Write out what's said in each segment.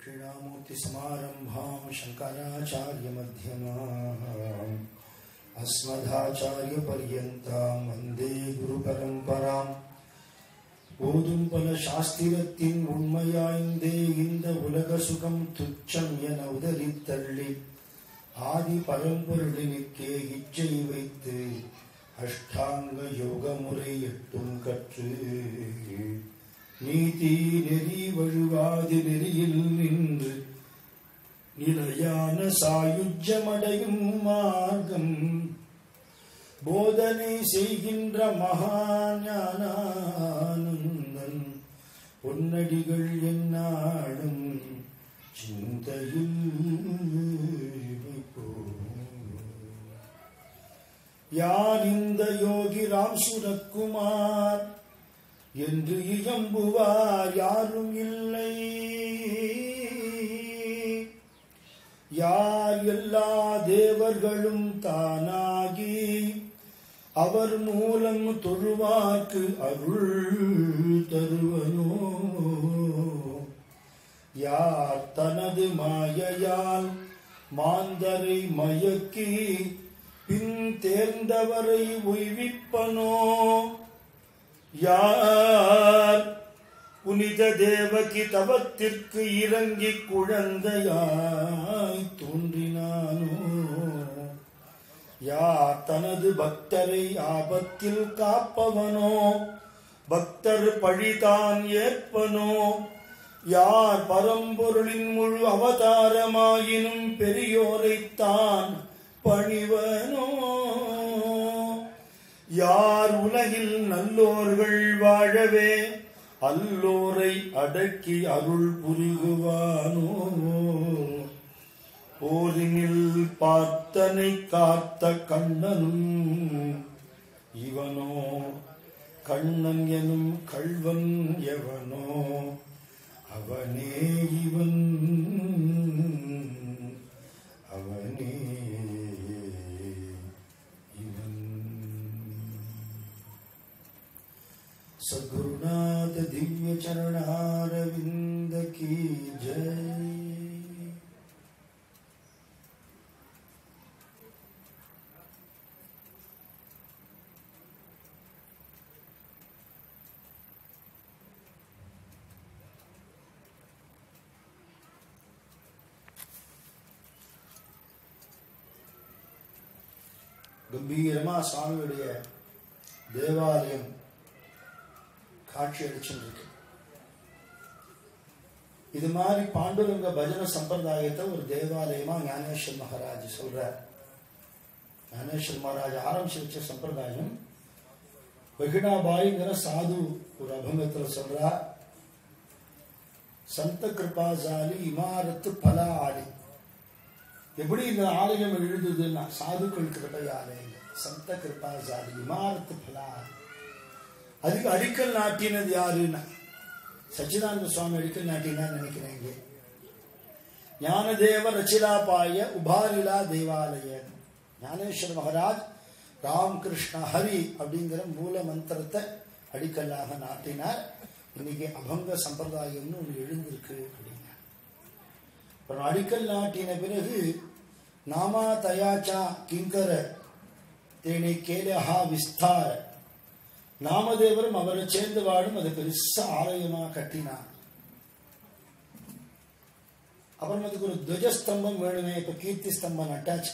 दक्षिणामूर्तिसमारम्भां शङ्कराचार्यमध्यमाम् अस्मदाचार्यपर्यन्तां वन्दे गुरुपरम्पराम् போதும் பல சாஸ்திரத்தின் உண்மையாய்ந்தே இந்த உலக சுகம் துச்சம் என உதறித் தள்ளி ஆதி பரம்பொருளினுக்கே இச்சை வைத்து அஷ்டாங்க யோக முறை எட்டும் கற்று நீதி நெறி வழுவாது நெறியில் நின்று நிலையான சாயுஜ்யமடையும் மார்க்கம் போதனை செய்கின்ற மகாஞானந்தன் பொன்னடிகள் என்னாடும் சிந்தையில் வைப்போம். யார் இந்த யோகி ராம் சுரக்குமார் என்று இயம்புவார் யாரும் இல்லை யார் எல்லா தேவர்களும் தானாகி அவர் மூலம் தொழுவார்க்கு அருள் தருவனோ யார் தனது மாயையால் மாந்தரை மயக்கி பின் தேர்ந்தவரை உய்விப்பனோ யார் புனித தேவகி தவத்திற்கு இறங்கி குழந்தையாய் தோன்றினானோ யார் தனது பக்தரை ஆபத்தில் காப்பவனோ பக்தர் பழிதான் ஏற்பனோ யார் பரம்பொருளின் முழு அவதாரமாயினும் பெரியோரைத்தான் பணிவனோ யார் உலகில் நல்லோர்கள் வாழவே அல்லோரை அடக்கி அருள் புரிகுவானோ போரினில் பார்த்தனை காத்த கண்ணனும் இவனோ கண்ணன் எனும் கள்வன் எவனோ அவனே இவன் அவனே இவன் सद्गुरुनाथ दिव्य चरणारविंद की जय கம்பீரமா சுவாமியுடைய தேவாலயம் காட்சி அளிச்சுருக்கு இது மாதிரி பாண்டுரங்க பஜன சம்பிரதாயத்தை ஒரு தேவாலயமா ஞானேஸ்வர் மகாராஜ் சொல்றார் ஞானேஸ்வர் மகாராஜ் ஆரம்பிச்சு வச்ச சம்பிரதாயம் வெகிடாபாய்ங்கிற சாது ஒரு அபங்கத்துல சொல்றா சந்த கிருபாசாலி இமாரத்து பல ஆடி எப்படி இந்த ஆலயம் எழுதுதுன்னா சாதுக்கள் கிருபை ஆலயம் சந்த கிருபாசாலி இமாரத்து பல ஆடி அதுக்கு அடிக்கல் நாட்டினது யாருன்னா சச்சிதானந்த சுவாமி அடிக்கல் நாட்டினா நினைக்கிறேன் இங்கே ஞானதேவ ரச்சிலாபாய உபாரிலா தேவாலய ஞானேஸ்வர மகாராஜ் ராமகிருஷ்ண ஹரி அப்படிங்கிற மூல மந்திரத்தை அடிக்கல்லாக நாட்டினார் இன்னைக்கு அபங்க சம்பிரதாயம்னு ஒன்று எழுந்திருக்கு அப்படின்னா அப்புறம் அடிக்கல் நாட்டின பிறகு நாமா தயாச்சா கிங்கர தேனை கேலஹா விஸ்தார நாமதேவரும் அவரை சேர்ந்து வாழும் அது பெருசா ஆலயமா கட்டினார் அப்புறம் அதுக்கு ஒரு துவஜஸ்தம்பம் வேணுமே இப்ப கீர்த்தி ஸ்தம்பம் அட்டாச்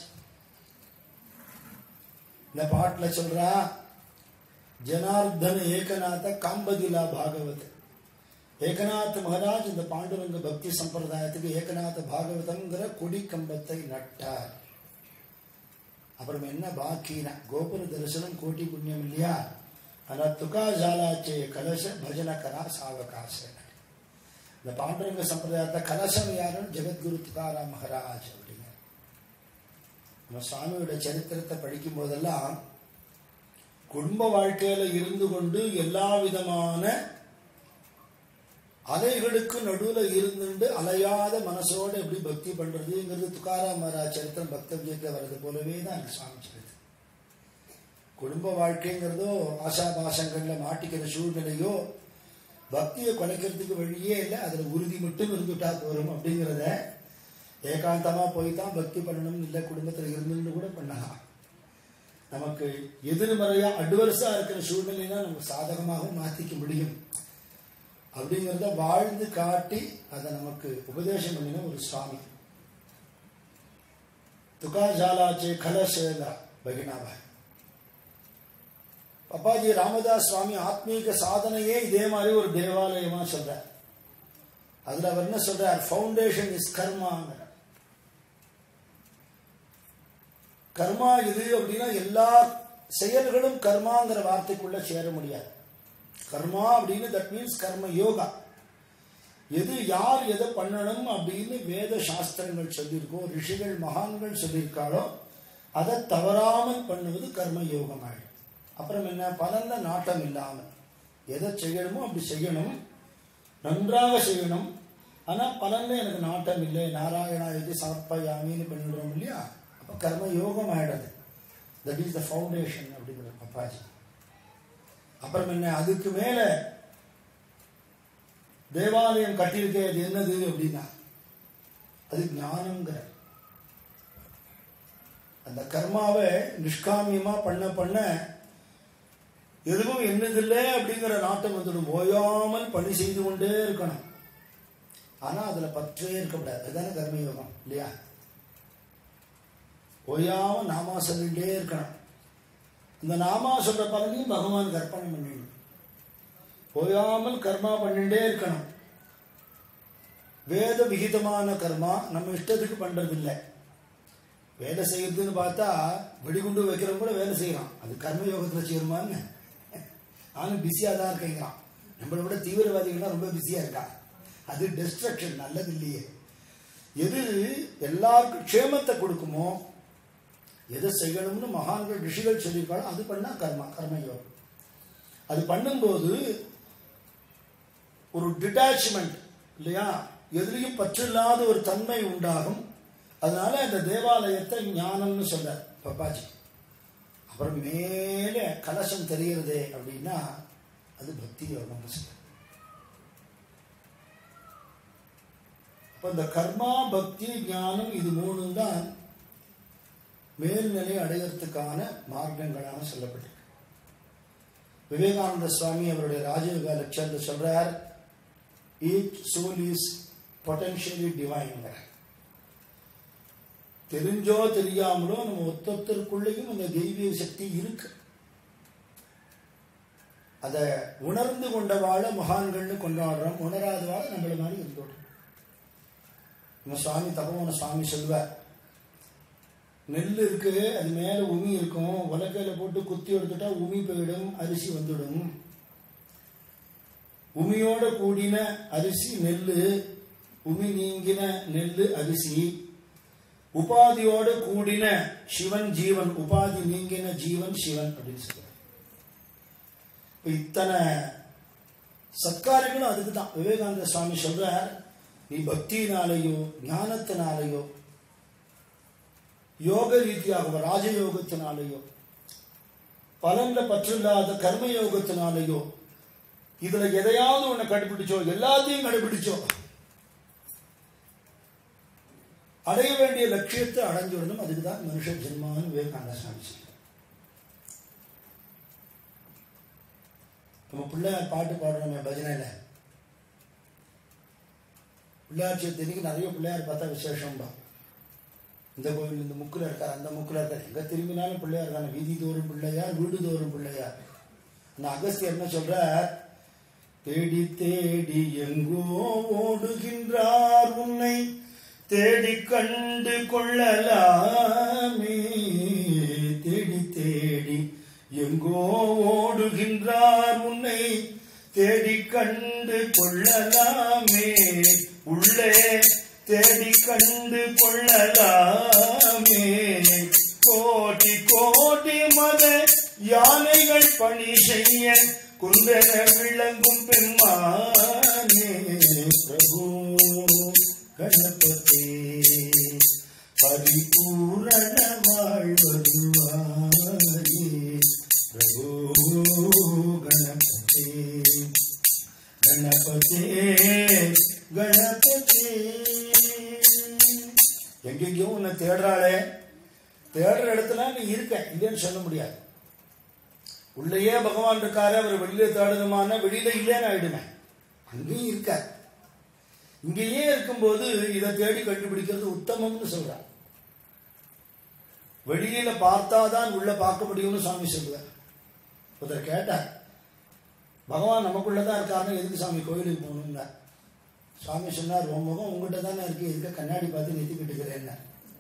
இந்த பாட்டுல சொல்றா ஜனார்தன ஏகநாத காம்பதிலா பாகவத் ஏகநாத் மகாராஜ் இந்த பாண்டுரங்க பக்தி சம்பிரதாயத்துக்கு ஏகநாத பாகவதங்கிற கொடி கம்பத்தை நட்டார் அப்புறம் என்ன பாக்கினா கோபுர தரிசனம் கோட்டி புண்ணியம் இல்லையா ஆனா துகா ஜாலாச்சே கலச பஜன கரா சாவகாச இந்த பாண்டுரங்க சம்பிரதாயத்தை கலசம் யாருன்னு ஜெகத்குரு துகாராம் மகராஜ் அப்படிங்க நம்ம சுவாமியோட சரித்திரத்தை படிக்கும் போதெல்லாம் குடும்ப வாழ்க்கையில இருந்து கொண்டு எல்லா விதமான அலைகளுக்கு நடுவுல இருந்துட்டு அலையாத மனசோட எப்படி பக்தி பண்றதுங்கிறது துகாராம் மகாராஜ் சரித்திரம் பக்தவியத்துல வர்றது போலவே தான் எனக்கு சுவாமி சொல்லுது குடும்ப வாழ்க்கைங்கிறதோ ஆசாபாசங்கள்ல மாட்டிக்கிற சூழ்நிலையோ பக்தியை குலைக்கிறதுக்கு வழியே இல்லை அதுல உறுதி மட்டும் இருந்துட்டா போறோம் அப்படிங்கிறத ஏகாந்தமா போய் தான் பக்தி பண்ணணும் இல்லை குடும்பத்தில் இருந்துன்னு கூட பண்ணலாம் நமக்கு எதிர்மறையா அட்வர்ஸா இருக்கிற சூழ்நிலைனா நமக்கு சாதகமாகவும் மாத்திக்க முடியும் அப்படிங்கிறத வாழ்ந்து காட்டி அதை நமக்கு உபதேசம் பண்ணின ஒரு சுவாமி துகாஜாலாச்சே கலசேலா பகினாபாய் அப்பாஜி ராமதாஸ் சுவாமி ஆத்மீக சாதனையே இதே மாதிரி ஒரு தேவாலயமா சொல்றார் அதுல அவர் என்ன சொல்றார் ஃபவுண்டேஷன் இஸ் கர்மாங்கிற கர்மா இது அப்படின்னா எல்லா செயல்களும் கர்மாங்கிற வார்த்தைக்குள்ள சேர முடியாது கர்மா அப்படின்னு தட் மீன்ஸ் கர்ம யோகா எது யார் எதை பண்ணணும் அப்படின்னு வேத சாஸ்திரங்கள் சொல்லியிருக்கோ ரிஷிகள் மகான்கள் சொல்லியிருக்காளோ அதை தவறாமல் பண்ணுவது கர்ம யோகம் ஆயிடும் அப்புறம் என்ன பலன்ல நாட்டம் இல்லாமல் எதை செய்யணுமோ அப்படி செய்யணும் நன்றாக செய்யணும் ஆனா பலன்ல எனக்கு நாட்டம் இல்லை நாராயணா இது சமர்ப்பயாமின்னு பண்ணிடுறோம் இல்லையா அப்ப கர்ம யோகம் ஆயிடுது தட் இஸ் த ஃபவுண்டேஷன் அப்படிங்கிற அப்பாஜி அப்புறம் என்ன அதுக்கு மேல தேவாலயம் கட்டியிருக்கே அது என்னது அப்படின்னா அது ஞானங்கிற அந்த கர்மாவை நிஷ்காமியமா பண்ண பண்ண எதுவும் என்னதில்லை அப்படிங்கிற நாட்டம் வந்துடும் ஓயாமல் பணி செய்து கொண்டே இருக்கணும் ஆனா அதுல பற்றே இருக்கக்கூடாது அதுதானே கர்மயோகம் இல்லையா ஓயாம நாமா சொல்லிட்டே இருக்கணும் இந்த நாமா சொல்ற பலனையும் பகவான் கற்பனை பண்ணிடணும் ஓயாமல் கர்மா பண்ணிட்டே இருக்கணும் வேத விகிதமான கர்மா நம்ம இஷ்டத்துக்கு பண்றது இல்லை வேலை செய்யறதுன்னு பார்த்தா வெடிகுண்டு வைக்கிறவங்க கூட வேலை செய்யறான் அது கர்ம யோகத்துல செய்யணுமான்னு நானும் பிஸியா தான் இருக்கேங்கிறான் நம்மளை விட தீவிரவாதிகள்லாம் ரொம்ப பிஸியா இருக்கா அது டிஸ்ட்ரக்ஷன் நல்லது இல்லையே எது எல்லாருக்கும் க்ஷேமத்தை கொடுக்குமோ எதை செய்யணும்னு மகான்கள் ரிஷிகள் சொல்லியிருக்காளோ அது பண்ணா கர்மா கர்மயோகம் அது பண்ணும்போது ஒரு டிட்டாச்மெண்ட் இல்லையா எதுலையும் பற்றில்லாத ஒரு தன்மை உண்டாகும் அதனால இந்த தேவாலயத்தை ஞானம்னு சொல்ற பப்பாஜி அப்புறம் மேலே கலசம் தெரிகிறதே அப்படின்னா அது பக்தி யோகம்னு சொல்ற அப்ப இந்த கர்மா பக்தி ஞானம் இது மூணும் தான் மேல்நிலை அடையறதுக்கான மார்க்கங்களான சொல்லப்பட்டிருக்கு விவேகானந்த சுவாமி அவருடைய ராஜயோக லட்சத்தில் சொல்றார் each soul is potentially divine தெரிஞ்சோ தெரியாமலோ நம்ம ஒத்தொத்தருக்குள்ளேயும் அந்த தெய்வீக சக்தி இருக்கு அதை உணர்ந்து கொண்டவாழ மகான்கள்னு கொண்டாடுறோம் உணராதவாழ நம்மள மாதிரி இருந்தோம் நம்ம சுவாமி தபோன சுவாமி சொல்வார் நெல் இருக்கு அது மேல உமி இருக்கும் உலக்கையில போட்டு குத்தி எடுத்துட்டா உமி போயிடும் அரிசி வந்துடும் உமியோட கூடின அரிசி நெல்லு உமி நீங்கின நெல்லு அரிசி உபாதியோட கூடின சிவன் ஜீவன் உபாதி நீங்கின ஜீவன் சிவன் அப்படின்னு சொல்றாரு இப்ப இத்தனை சத்காரங்களும் அதுக்கு தான் விவேகானந்த சுவாமி சொல்றார் நீ பக்தியினாலேயோ ஞானத்தினாலேயோ யோக ரீதியாக ராஜயோகத்தினாலேயோ பலன்ல பற்றில்லாத கர்ம யோகத்தினாலேயோ இதுல எதையாவது ஒண்ணு கடைபிடிச்சோ எல்லாத்தையும் கடைபிடிச்சோ அடைய வேண்டிய லட்சியத்தை அடைஞ்சுடணும் அதுக்கு தான் மனுஷ ஜென்மான்னு விவேகானந்த சுவாமி சொல்றார். நம்ம பிள்ளையார் பாட்டு பாடுறோம் பஜனையில பிள்ளையார் சேர்த்தனைக்கு நிறைய பிள்ளையார் பார்த்தா விசேஷம்பா இந்த கோவில் இந்த முக்கில் இருக்கார் அந்த முக்கில் இருக்கார் எங்க திரும்பினாலும் பிள்ளையார் தானே வீதி தோறும் பிள்ளையார் வீடு தோறும் பிள்ளையார் அந்த அகஸ்தியர் என்ன சொல்றார் தேடி தேடி எங்கோ ஓடுகின்றார் உன்னை தேடி கண்டு கொள்ளலாமே தேடி தேடி எங்கோ ஓடுகின்றார் உன்னை தேடி கண்டு கொள்ளலாமே உள்ளே தேடி கண்டு கொள்ளலாமே கோடி கோடி மத யானைகள் பணி செய்ய குந்தர விளங்கும் பெண்மானே பிரபு கணபதி பரிபூரண வாழ்வருவாயே பிரபு கணபதி கண எங்கெங்கேயோ உன்னை தேடுறாளே தேடுற இடத்துல நீ இருக்க இல்லைன்னு சொல்ல முடியாது உள்ளேயே பகவான் இருக்காரு அவர் வெளியில தேடணுமான வெளியில இல்லைன்னு ஆயிடுமே அங்கேயும் இருக்கார் இங்கேயே இருக்கும்போது இதை தேடி கண்டுபிடிக்கிறது உத்தமம்னு சொல்றார் வெளியில பார்த்தாதான் உள்ள பார்க்க முடியும்னு சுவாமி சொல்லுவார் ஒருத்தர் கேட்டார் பகவான் நமக்குள்ளதான் இருக்காருன்னு எதுக்கு சாமி கோயிலுக்கு போகணும்னா சுவாமி சொன்னார் உன் முகம் உங்ககிட்ட தானே இருக்கு எதுக்கு கண்ணாடி பார்த்து நெத்திக்கிட்டு இருக்கிறேன்னா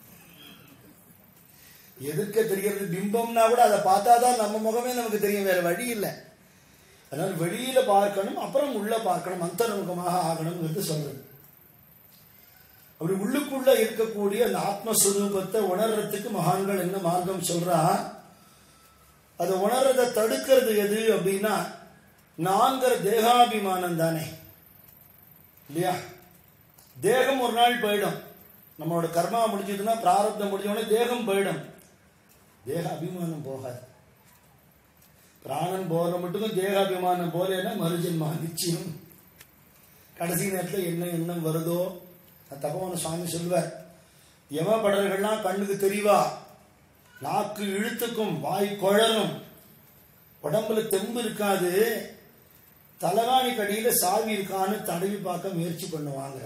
எதுக்க தெரிகிறது பிம்பம்னா கூட அதை பார்த்தாதான் நம்ம முகமே நமக்கு தெரியும் வேற வழி இல்லை அதனால வெளியில பார்க்கணும் அப்புறம் உள்ள பார்க்கணும் அந்தர்முகமாக ஆகணும்ங்கிறது சொல்றது அப்படி உள்ளுக்குள்ள இருக்கக்கூடிய அந்த ஆத்மஸ்வரூபத்தை உணர்றதுக்கு மகான்கள் என்ன மார்க்கம் சொல்றா அதை உணர்றதை தடுக்கிறது எது அப்படின்னா நான்கிற தேகாபிமானம் தானே இல்லையா தேகம் ஒரு நாள் போயிடும் நம்மளோட கர்மா முடிஞ்சதுன்னா பிராரப்தம் முடிஞ்சோடனே தேகம் போயிடும் தேக அபிமானம் போகாது பிராணன் போற மட்டுக்கும் தேக அபிமானம் போலேன்னா மறுஜன்மா நிச்சயம் கடைசி நேரத்தில் என்ன எண்ணம் வருதோ தப்பமான சுவாமி சொல்வார் யமபடர்கள்லாம் கண்ணுக்கு தெரியவா நாக்கு இழுத்துக்கும் வாய் குழலும் உடம்புல தெம்பு இருக்காது தலகாணி கடியில சாவி இருக்கான்னு தடவி பார்க்க முயற்சி பண்ணுவாங்க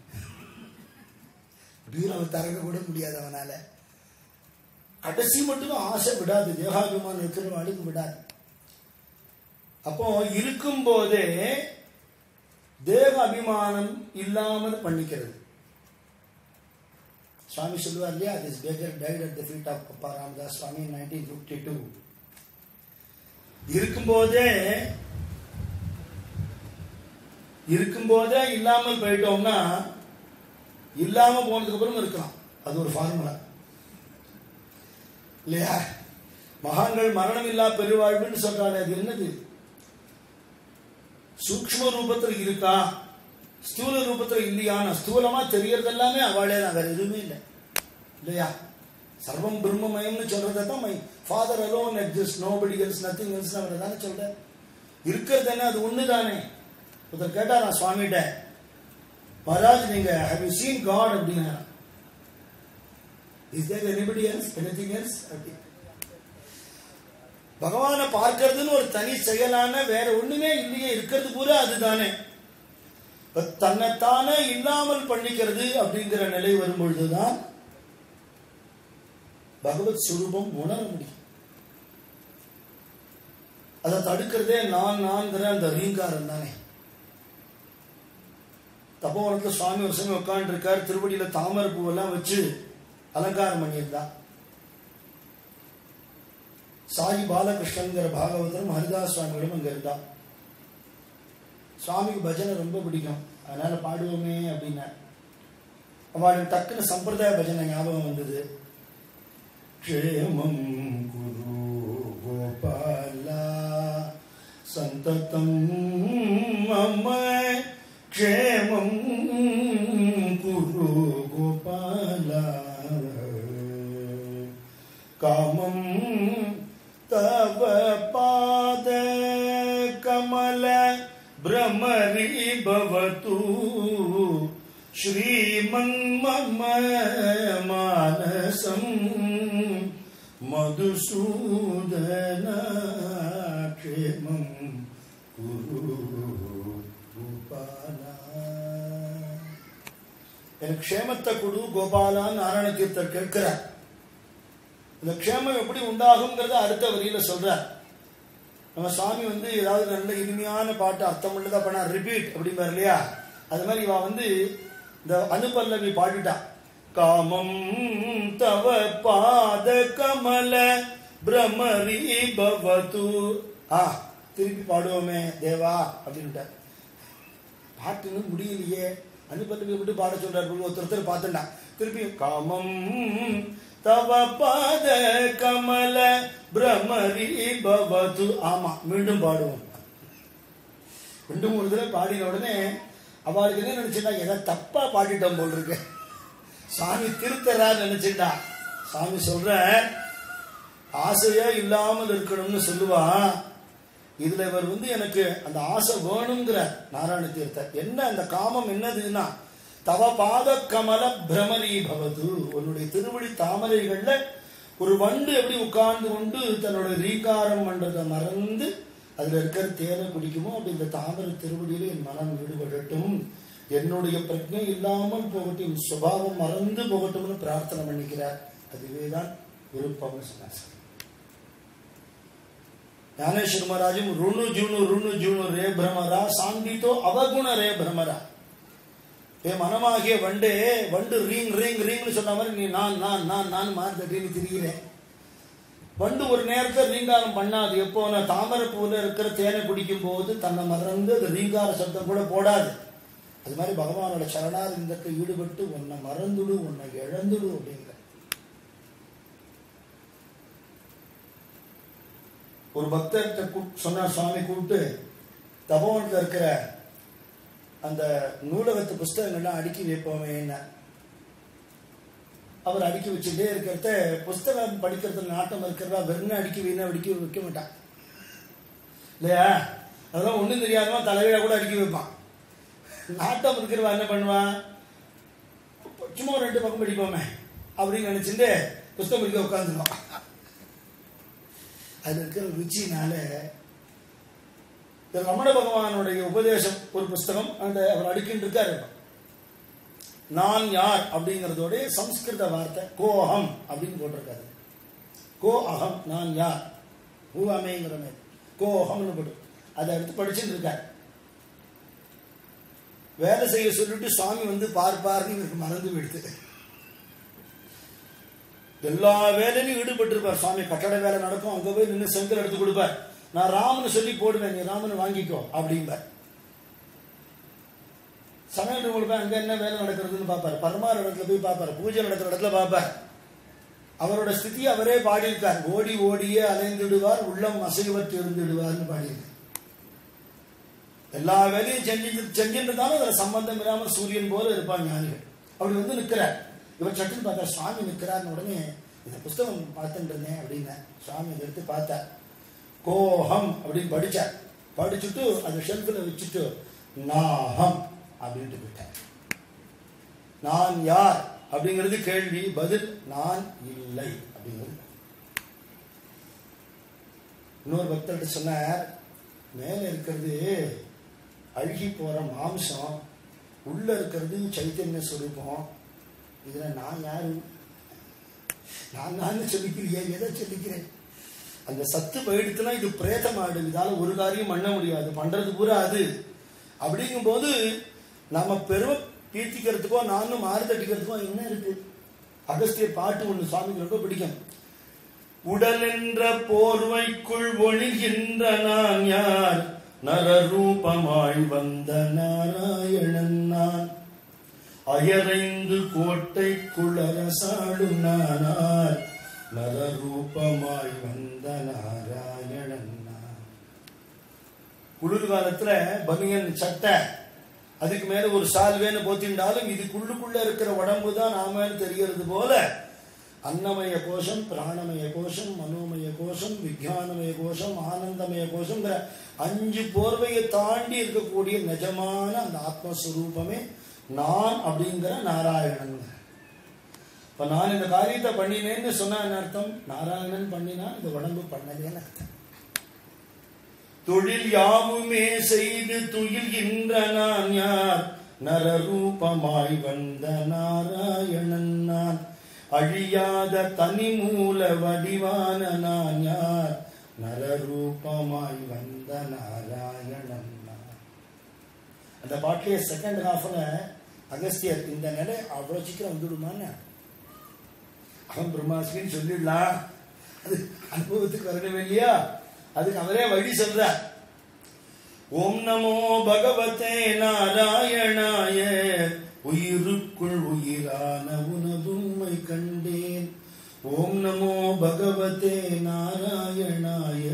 பீரோவை திறக்க கூட முடியாது அவனால கடைசி மட்டும் ஆசை விடாது தேகாபிமானம் இருக்கிற அழுக்கு விடாது அப்போ இருக்கும் போதே தேக அபிமானம் இல்லாமல் பண்ணிக்கிறது சுவாமி சொல்லுவார் இல்லையா this beggar died at the feet of Papa Ramdas Swami nineteen fifty two இருக்கும்போதே இருக்கும்போதே இல்லாமல் போயிட்டோம்னா இல்லாம போனதுக்கு அப்புறம் இருக்கலாம் அது ஒரு ஃபார்முலா இல்லையா மகான்கள் மரணம் இல்லா பெருவாழ்வுன்னு சொல்றாங்க அது என்னது சூக்ம ரூபத்துல இருக்கா ஸ்தூல ரூபத்துல இல்லையான ஸ்தூலமா தெரியறது எல்லாமே அவளே தான் வேற எதுவுமே இல்லை இல்லையா சர்வம் பிரம்மமயம்னு சொல்றதை தான் my father alone exist nobody else nothing else அவர் தானே சொல்றேன் இருக்கிறது என்ன அது ஒன்று தானே ஒருத்தர் கேட்டாரா சுவாமிகிட்ட மகாராஜ் நீங்க ஹவ் யூ சீன் காட் அப்படின்னா is there anybody else anything else அப்படி பகவானை பார்க்கறதுன்னு ஒரு தனி செயலான வேற ஒண்ணுமே இல்லையே இருக்கிறது பூரா அதுதானே இப்ப தன்னைத்தானே இல்லாமல் பண்ணிக்கிறது அப்படிங்கிற நிலை வரும்பொழுதுதான் பகவத் சுரூபம் உணர முடியும் அதை தடுக்கிறதே நான் நான்கிற அந்த ரீங்காரம் தானே தப்போவனத்துல சுவாமி ஒரு சமயம் உட்காந்து இருக்கார் திருவடியில தாமரை பூவெல்லாம் வச்சு அலங்காரம் பண்ணியிருந்தா சாயி பாலகிருஷ்ணங்கிற பாகவதரும் ஹரிதாஸ் சுவாமிகளும் அங்க இருந்தா சுவாமிக்கு பஜனை ரொம்ப பிடிக்கும் அதனால பாடுவோமே அப்படின்னா அவளுக்கு டக்குன்னு சம்பிரதாய பஜனை ஞாபகம் வந்தது க்ஷேமம் குரு கோபாலா சந்ததம் மம க்ஷேமம் குரு கோபாலா காமம் தவ பாத கமல பிரமரி பவத்து ஸ்ரீமன் மம மானசம் மதுசூதன க்ஷேமம் குரு கோபாலா எனக்கு க்ஷேமத்தை கொடு கோபாலான்னு நாராயண தீர்த்தர் கேட்கிறார் இந்த க்ஷேமம் எப்படி உண்டாகுங்கிறத அடுத்த வரியில சொல்றார் நம்ம சாமி வந்து ஏதாவது நல்ல இனிமையான பாட்டு அர்த்தம் உள்ளதா பண்ணா ரிப்பீட் அப்படிம்பார் இல்லையா அது மாதிரி இவ வந்து இந்த அனுபல்லவி பாடிட்டா காமம் தவ பாத கமல பிரமரி பவது ஆ திருப்பி பாடுவோமே தேவா அப்படின்ட்டார் பாட்டுன்னு முடியலையே அனுபல்லவி விட்டு பாட சொல்றாரு ஒருத்தர் ஒருத்தர் பார்த்துட்டா திருப்பி காமம் தவ பாத கமல பிரமரி பவது ஆமா மீண்டும் பாடுவோம் ரெண்டும் ஒரு தடவை பாடின உடனே அவளுக்கு என்ன நினைச்சிட்டா எதை தப்பா பாடிட்டோம் போல் இருக்கு சாமி திருத்தரா நினைச்சிட்டா சாமி சொல்ற ஆசையே இல்லாமல் இருக்கணும்னு சொல்லுவா இதுல இவர் வந்து எனக்கு அந்த ஆசை வேணுங்கிற நாராயண தீர்த்தர் என்ன அந்த காமம் என்னதுன்னா தவ பாத கமல பிரமரி பவது உன்னுடைய திருவடி தாமரைகள்ல ஒரு வண்டு எப்படி உட்கார்ந்து கொண்டு தன்னோட ரீகாரம் பண்றதை மறந்து அதுல இருக்கிற தேனை குடிக்குமோ அப்படி இந்த தாமரை திருவடியில என் மனம் ஈடுபடட்டும் என்னுடைய பிரஜை இல்லாமல் போகட்டும் என் சுபாவம் மறந்து போகட்டும்னு பிரார்த்தனை பண்ணிக்கிறார் அதுவேதான் விருப்பம்னு சொன்னார் ಜ್ಞಾನೇಶ್ವರ ಮಹಾರಾಜು ಋಣು ಜುಣು ಋಣು ಜುಣು ರೇ ಭ್ರಮರ ಸಾಂದಿತೋ ಅವಗುಣ ரே பிரமரா ஏ மனமாகிய வண்டே வண்டு ரீங் ரீங் ரீங்னு சொன்ன மாதிரி நீ நான் நான் நான் நான் மாறி தட்டின்னு திரிகிறேன் வண்டு ஒரு நேரத்தை ரீங்காரம் பண்ணாது எப்போ நான் தாமரை பூவில் இருக்கிற தேனை குடிக்கும் போது தன்னை மறந்து அது ரீங்கார சப்தம் கூட போடாது அது மாதிரி பகவானோட சரணாரந்தத்தை ஈடுபட்டு உன்னை மறந்துடு உன்னை இழந்துடு அப்படிங்கிற ஒரு பக்தர்கிட்ட கூப்~ சொன்னார் சுவாமி கூப்பிட்டு தபோவனத்தில் இருக்கிற அந்த நூலகத்து புஸ்தகங்கள்லாம் அடுக்கி வைப்போமே என்ன அவர் அடுக்கி வச்சுட்டே இருக்கிறத புஸ்தகம் படிக்கிறதுல நாட்டம் இருக்கிறதா வெறும் அடுக்கி வைனா அடுக்கி வைக்க மாட்டான் இல்லையா அதெல்லாம் ஒன்றும் தெரியாதவன் தலைவீழ கூட அடுக்கி வைப்பான் நாட்டம் இருக்கிறவா என்ன பண்ணுவான் சும்மா ஒரு ரெண்டு பக்கம் படிப்போமே அப்படின்னு நினைச்சுட்டு புஸ்தகம் படிக்க உட்காந்துருவான் அது இருக்கிற ருச்சினால இந்த ரமண பகவானுடைய உபதேசம் ஒரு புஸ்தகம் அந்த அவர் அடுக்கின்னு இருக்காரு நான் யார் அப்படிங்கிறதோட சம்ஸ்கிருத வார்த்தை கோஹம் அப்படின்னு போட்டிருக்காரு கோ அகம் நான் யார் ஊவாமேங்கிற மாதிரி கோஹம்னு போட்டு அதை எடுத்து படிச்சுட்டு இருக்காரு வேலை செய்ய சொல்லிட்டு சுவாமி வந்து பார்ப்பார்னு இவருக்கு மறந்து விடுது எல்லா வேலையிலும் ஈடுபட்டிருப்பார் சுவாமி கட்டட வேலை நடக்கும் அங்க போய் நின்று செங்கல் எடுத்து கொடுப்பார் நான் ராமனு சொல்லி போடுவேன் நீ ராமனை வாங்கிக்கோ அப்படிம்பார் சமையல் கொடுப்பேன் அங்க என்ன வேலை நடக்கிறதுன்னு பார்ப்பார் பரமார இடத்துல போய் பார்ப்பார் பூஜை நடக்கிற இடத்துல பார்ப்பார் அவரோட ஸ்திதி அவரே பாடியிருக்கார் ஓடி ஓடியே அலைந்துடுவார் உள்ளம் அசைவற்று இருந்துடுவார்னு பாடியிருக்கார் எல்லா வேலையும் செஞ்சு செஞ்சுருந்தாலும் அதுல சம்பந்தம் இல்லாமல் சூரியன் போல இருப்பான் ஞானிகள் அப்படி வந்து நிற்கிறார் இவர் சட்டுன்னு பார்த்தா சுவாமி நிற்கிறார்னு உடனே இந்த புஸ்தகம் பார்த்துட்டு இருந்தேன் அப்படின்னு சுவாமி இதை எடுத்து பார்த்தார் கோஹம் அப்படின்னு படிச்சார் படிச்சுட்டு அந்த ஷெல்ஃபில் வச்சுட்டு நாஹம் அப்படின்ட்டு போயிட்டார் நான் யார் அப்படிங்கிறது கேள்வி பதில் நான் இல்லை அப்படிங்கிறது இன்னொரு பக்தர்கிட்ட சொன்னார் மேலே இருக்கிறது அழுகி போற மாம்சம் உள்ள இருக்கிறது சைத்தன்ய சுரூபம் இதுல நான் யாரு நான் நான் சொல்லிக்கிறியே எதை சொல்லிக்கிறேன் அந்த சத்து போயிடுத்துனா இது பிரேதமாடு இதால ஒரு காரியம் பண்ண முடியாது பண்றது பூரா அது அப்படிங்கும்போது நம்ம பெருமை பீர்த்திக்கிறதுக்கோ நானும் மாறு தட்டிக்கிறதுக்கோ என்ன இருக்கு அகஸ்தியர் பாட்டு ஒண்ணு சுவாமிக்கு ரொம்ப பிடிக்கும் உடல் என்ற போர்வைக்குள் ஒழிகின்ற நான் யார் நரரூபமாய் வந்த நாராயணன் நான் அயரைந்து கோட்டைக்குள் அரசாடும் நானார் நரரூபமாய் வந்த நாராயணன் நான் குளிர் காலத்துல பனியன் சட்டை அதுக்கு மேல ஒரு சால்வேன்னு போத்திண்டாலும் இதுக்குள்ளுக்குள்ள இருக்கிற உடம்பு தான் நாமன்னு தெரியறது போல அன்னமய கோஷம் பிராணமய கோஷம் மனோமய கோஷம் விஜயானமய கோஷம் ஆனந்தமய கோஷங்கிற அஞ்சு போர்வையை தாண்டி இருக்கக்கூடிய நிஜமான அந்த ஆத்மஸ்வரூபமே நான் அப்படிங்கிற நாராயணன் இப்ப நான் இந்த காரியத்தை பண்ணினேன்னு சொன்னா என்ன அர்த்தம் நாராயணன் பண்ணினா இந்த உடம்பு பண்ணலேன்னு அர்த்தம் தொழில் யாவுமே செய்து துயில்கின்ற நான் யார் நரரூபமாய் வந்த நாராயணன் நான் அழியாத தனி மூல வடிவான நான் யார் நரரூபமாய் வந்த நாராயணன் நான் அந்த பாட்டிலே செகண்ட் ஹாஃப்ல அகஸ்தியர் இந்த நிலை அவ்வளவு சீக்கிரம் வந்துடுமான்னு அவன் பிரம்மாஸ்மின்னு சொல்லிடலாம் அது அனுபவத்துக்கு வரணும் இல்லையா அதுக்கு அவரே வழி சொல்றார் ஓம் நமோ பகவதே நாராயணாய உயிருக்குள் உயிரான உனதும்மை கண்டேன் ஓம் நமோ பகவதே நாராயணாய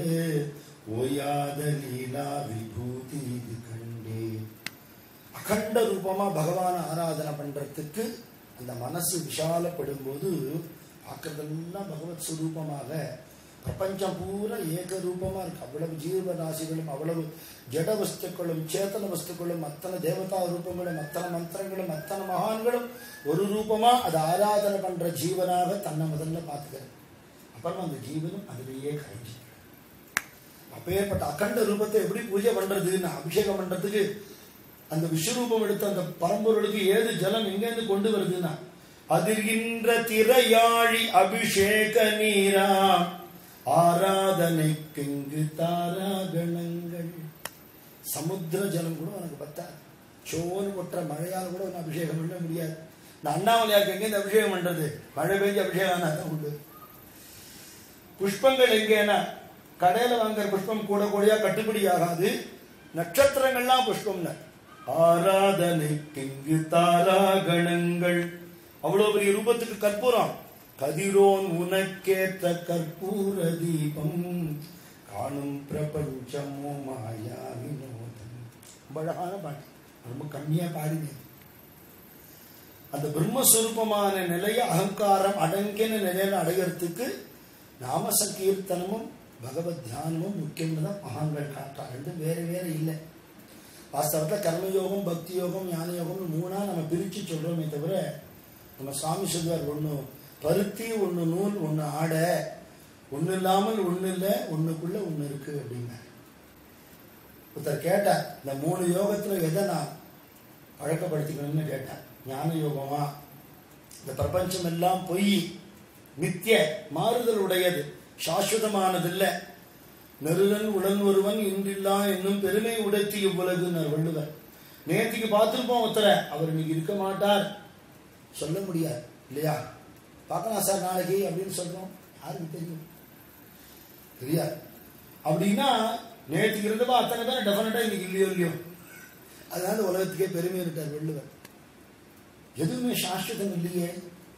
ஓயாத லீலா விபூதி இது கண்டேன் அகண்ட ரூபமா பகவான ஆராதனை பண்றதுக்கு அந்த மனசு விஷாலப்படும் போது பார்க்கறதெல்லாம் பகவத் சுரூபமாக பிரபஞ்சம் பூரா ஏக ரூபமா இருக்கு அவ்வளவு ஜீவராசிகளும் அவ்வளவு ஜட வஸ்துக்களும் சேத்தன வஸ்துக்களும் அத்தனை தேவதா ரூபங்களும் அத்தனை மந்திரங்களும் அத்தனை மகான்களும் ஒரு ரூபமா அதை ஆராதனை பண்ற ஜீவனாக தன்னை முதல்ல பார்த்துக்கிறது அப்புறம் அந்த ஜீவனும் அதிலேயே கரைஞ்சி அப்பேற்பட்ட அகண்ட ரூபத்தை எப்படி பூஜை பண்றதுன்னு அபிஷேகம் பண்றதுக்கு அந்த விஸ்வரூபம் எடுத்த அந்த பரம்பொருளுக்கு ஏது ஜலம் எங்கேருந்து கொண்டு வருதுன்னா அதிர்கின்ற திரையாழி அபிஷேக நீரா ஆராதனைக்கு தாராகணங்கள் சமுத்திர ஜலம் கூட உனக்கு பத்தாது சோறு கொட்டுற மழையால் கூட உன்னை அபிஷேகம் பண்ண முடியாது இந்த அண்ணாமலையாருக்கு எங்கேருந்து அபிஷேகம் பண்றது மழை பெஞ்சு அபிஷேகம் ஆனா தான் உண்டு புஷ்பங்கள் எங்கேனா கடையில வாங்குற புஷ்பம் கூட கூடயா கட்டுப்படி ஆகாது நட்சத்திரங்கள்லாம் புஷ்பம்னு ஆராதனைக்கு தாராகணங்கள் அவ்வளவு பெரிய ரூபத்துக்கு கற்பூரம் கதிரோன் உனக்கேற்ற கற்பூர தீபம் காணும் பிரபஞ்சமோ மாயா வினோதம் ரொம்ப அழகான பாட்டு ரொம்ப கம்மியா பாடினேன் அந்த பிரம்மஸ்வரூபமான நிலைய அகங்காரம் அடங்கின நிலையில அடையறதுக்கு நாம சங்கீர்த்தனமும் பகவத் தியானமும் முக்கியம்னு தான் மகான்கள் காட்டுறா ரெண்டும் வேற வேற இல்லை வாஸ்தவத்தில் கர்மயோகம் பக்தி யோகம் ஞான யோகம்னு மூணா நம்ம பிரிச்சு சொல்றோமே தவிர நம்ம சுவாமி சொல்வார் ஒன்று பருத்தி ஒன்று நூல் ஒன்று ஆடை ஒன்று இல்லாமல் ஒன்று இல்லை ஒன்றுக்குள்ள ஒன்று இருக்கு அப்படின்னார் ஒருத்தர் கேட்டார் இந்த மூணு யோகத்தில் எதை நான் பழக்கப்படுத்திக்கணும்னு கேட்டேன் ஞான யோகமா இந்த பிரபஞ்சம் எல்லாம் பொய் நித்திய மாறுதல் உடையது சாஸ்வதமானது இல்லை நெருகன் உடன் ஒருவன் இன்றில்லா என்னும் பெருமை உடைத்து இவ்வுலகுனர் வள்ளுவர் நேற்றுக்கு பார்த்துருப்போம் ஒருத்தரை அவர் இன்னைக்கு இருக்க மாட்டார் சொல்ல முடியாது இல்லையா பார்க்கலாம் சார் நாளைக்கு அப்படின்னு சொல்றோம் யாருக்கு தெரியும் தெரியாது அப்படின்னா நேற்றுக்கு இருந்தப்போ அத்தனை பேர் டெஃபினட்டா இன்னைக்கு இல்லையோ இல்லையோ அதனால உலகத்துக்கே பெருமை இருக்கார் வள்ளுவர் எதுவுமே சாஸ்வதம் இல்லையே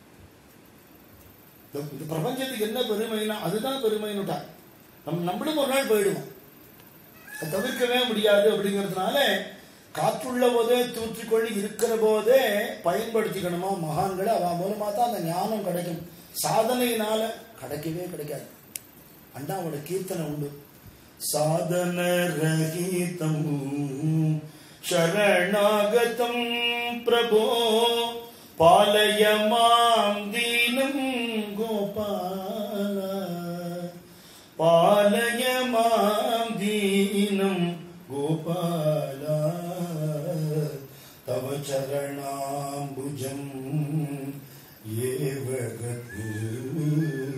இந்த இந்த பிரபஞ்சத்துக்கு என்ன பெருமைனா அதுதான் பெருமைன்னுட்டா நம்ம நம்மளும் ஒரு நாள் போயிடுவோம் அதை தவிர்க்கவே முடியாது அப்படிங்கிறதுனால காற்றுள்ள போதே தூற்றிக்கொள்ளி இருக்கிற போதே பயன்படுத்திக்கணுமா மகான்களை அவ மூலமா தான் அந்த ஞானம் கிடைக்கும் சாதனையினால கிடைக்கவே கிடைக்காது அண்ணாவோட கீர்த்தனை உண்டு சாதன ரஹிதம் சரணாகதம் பிரபோ பாலய மாம் தீனம் கோபால பாலய மாம் தீனம் கோபால தவ சரணாம்புஜம் ஏவ கத்மி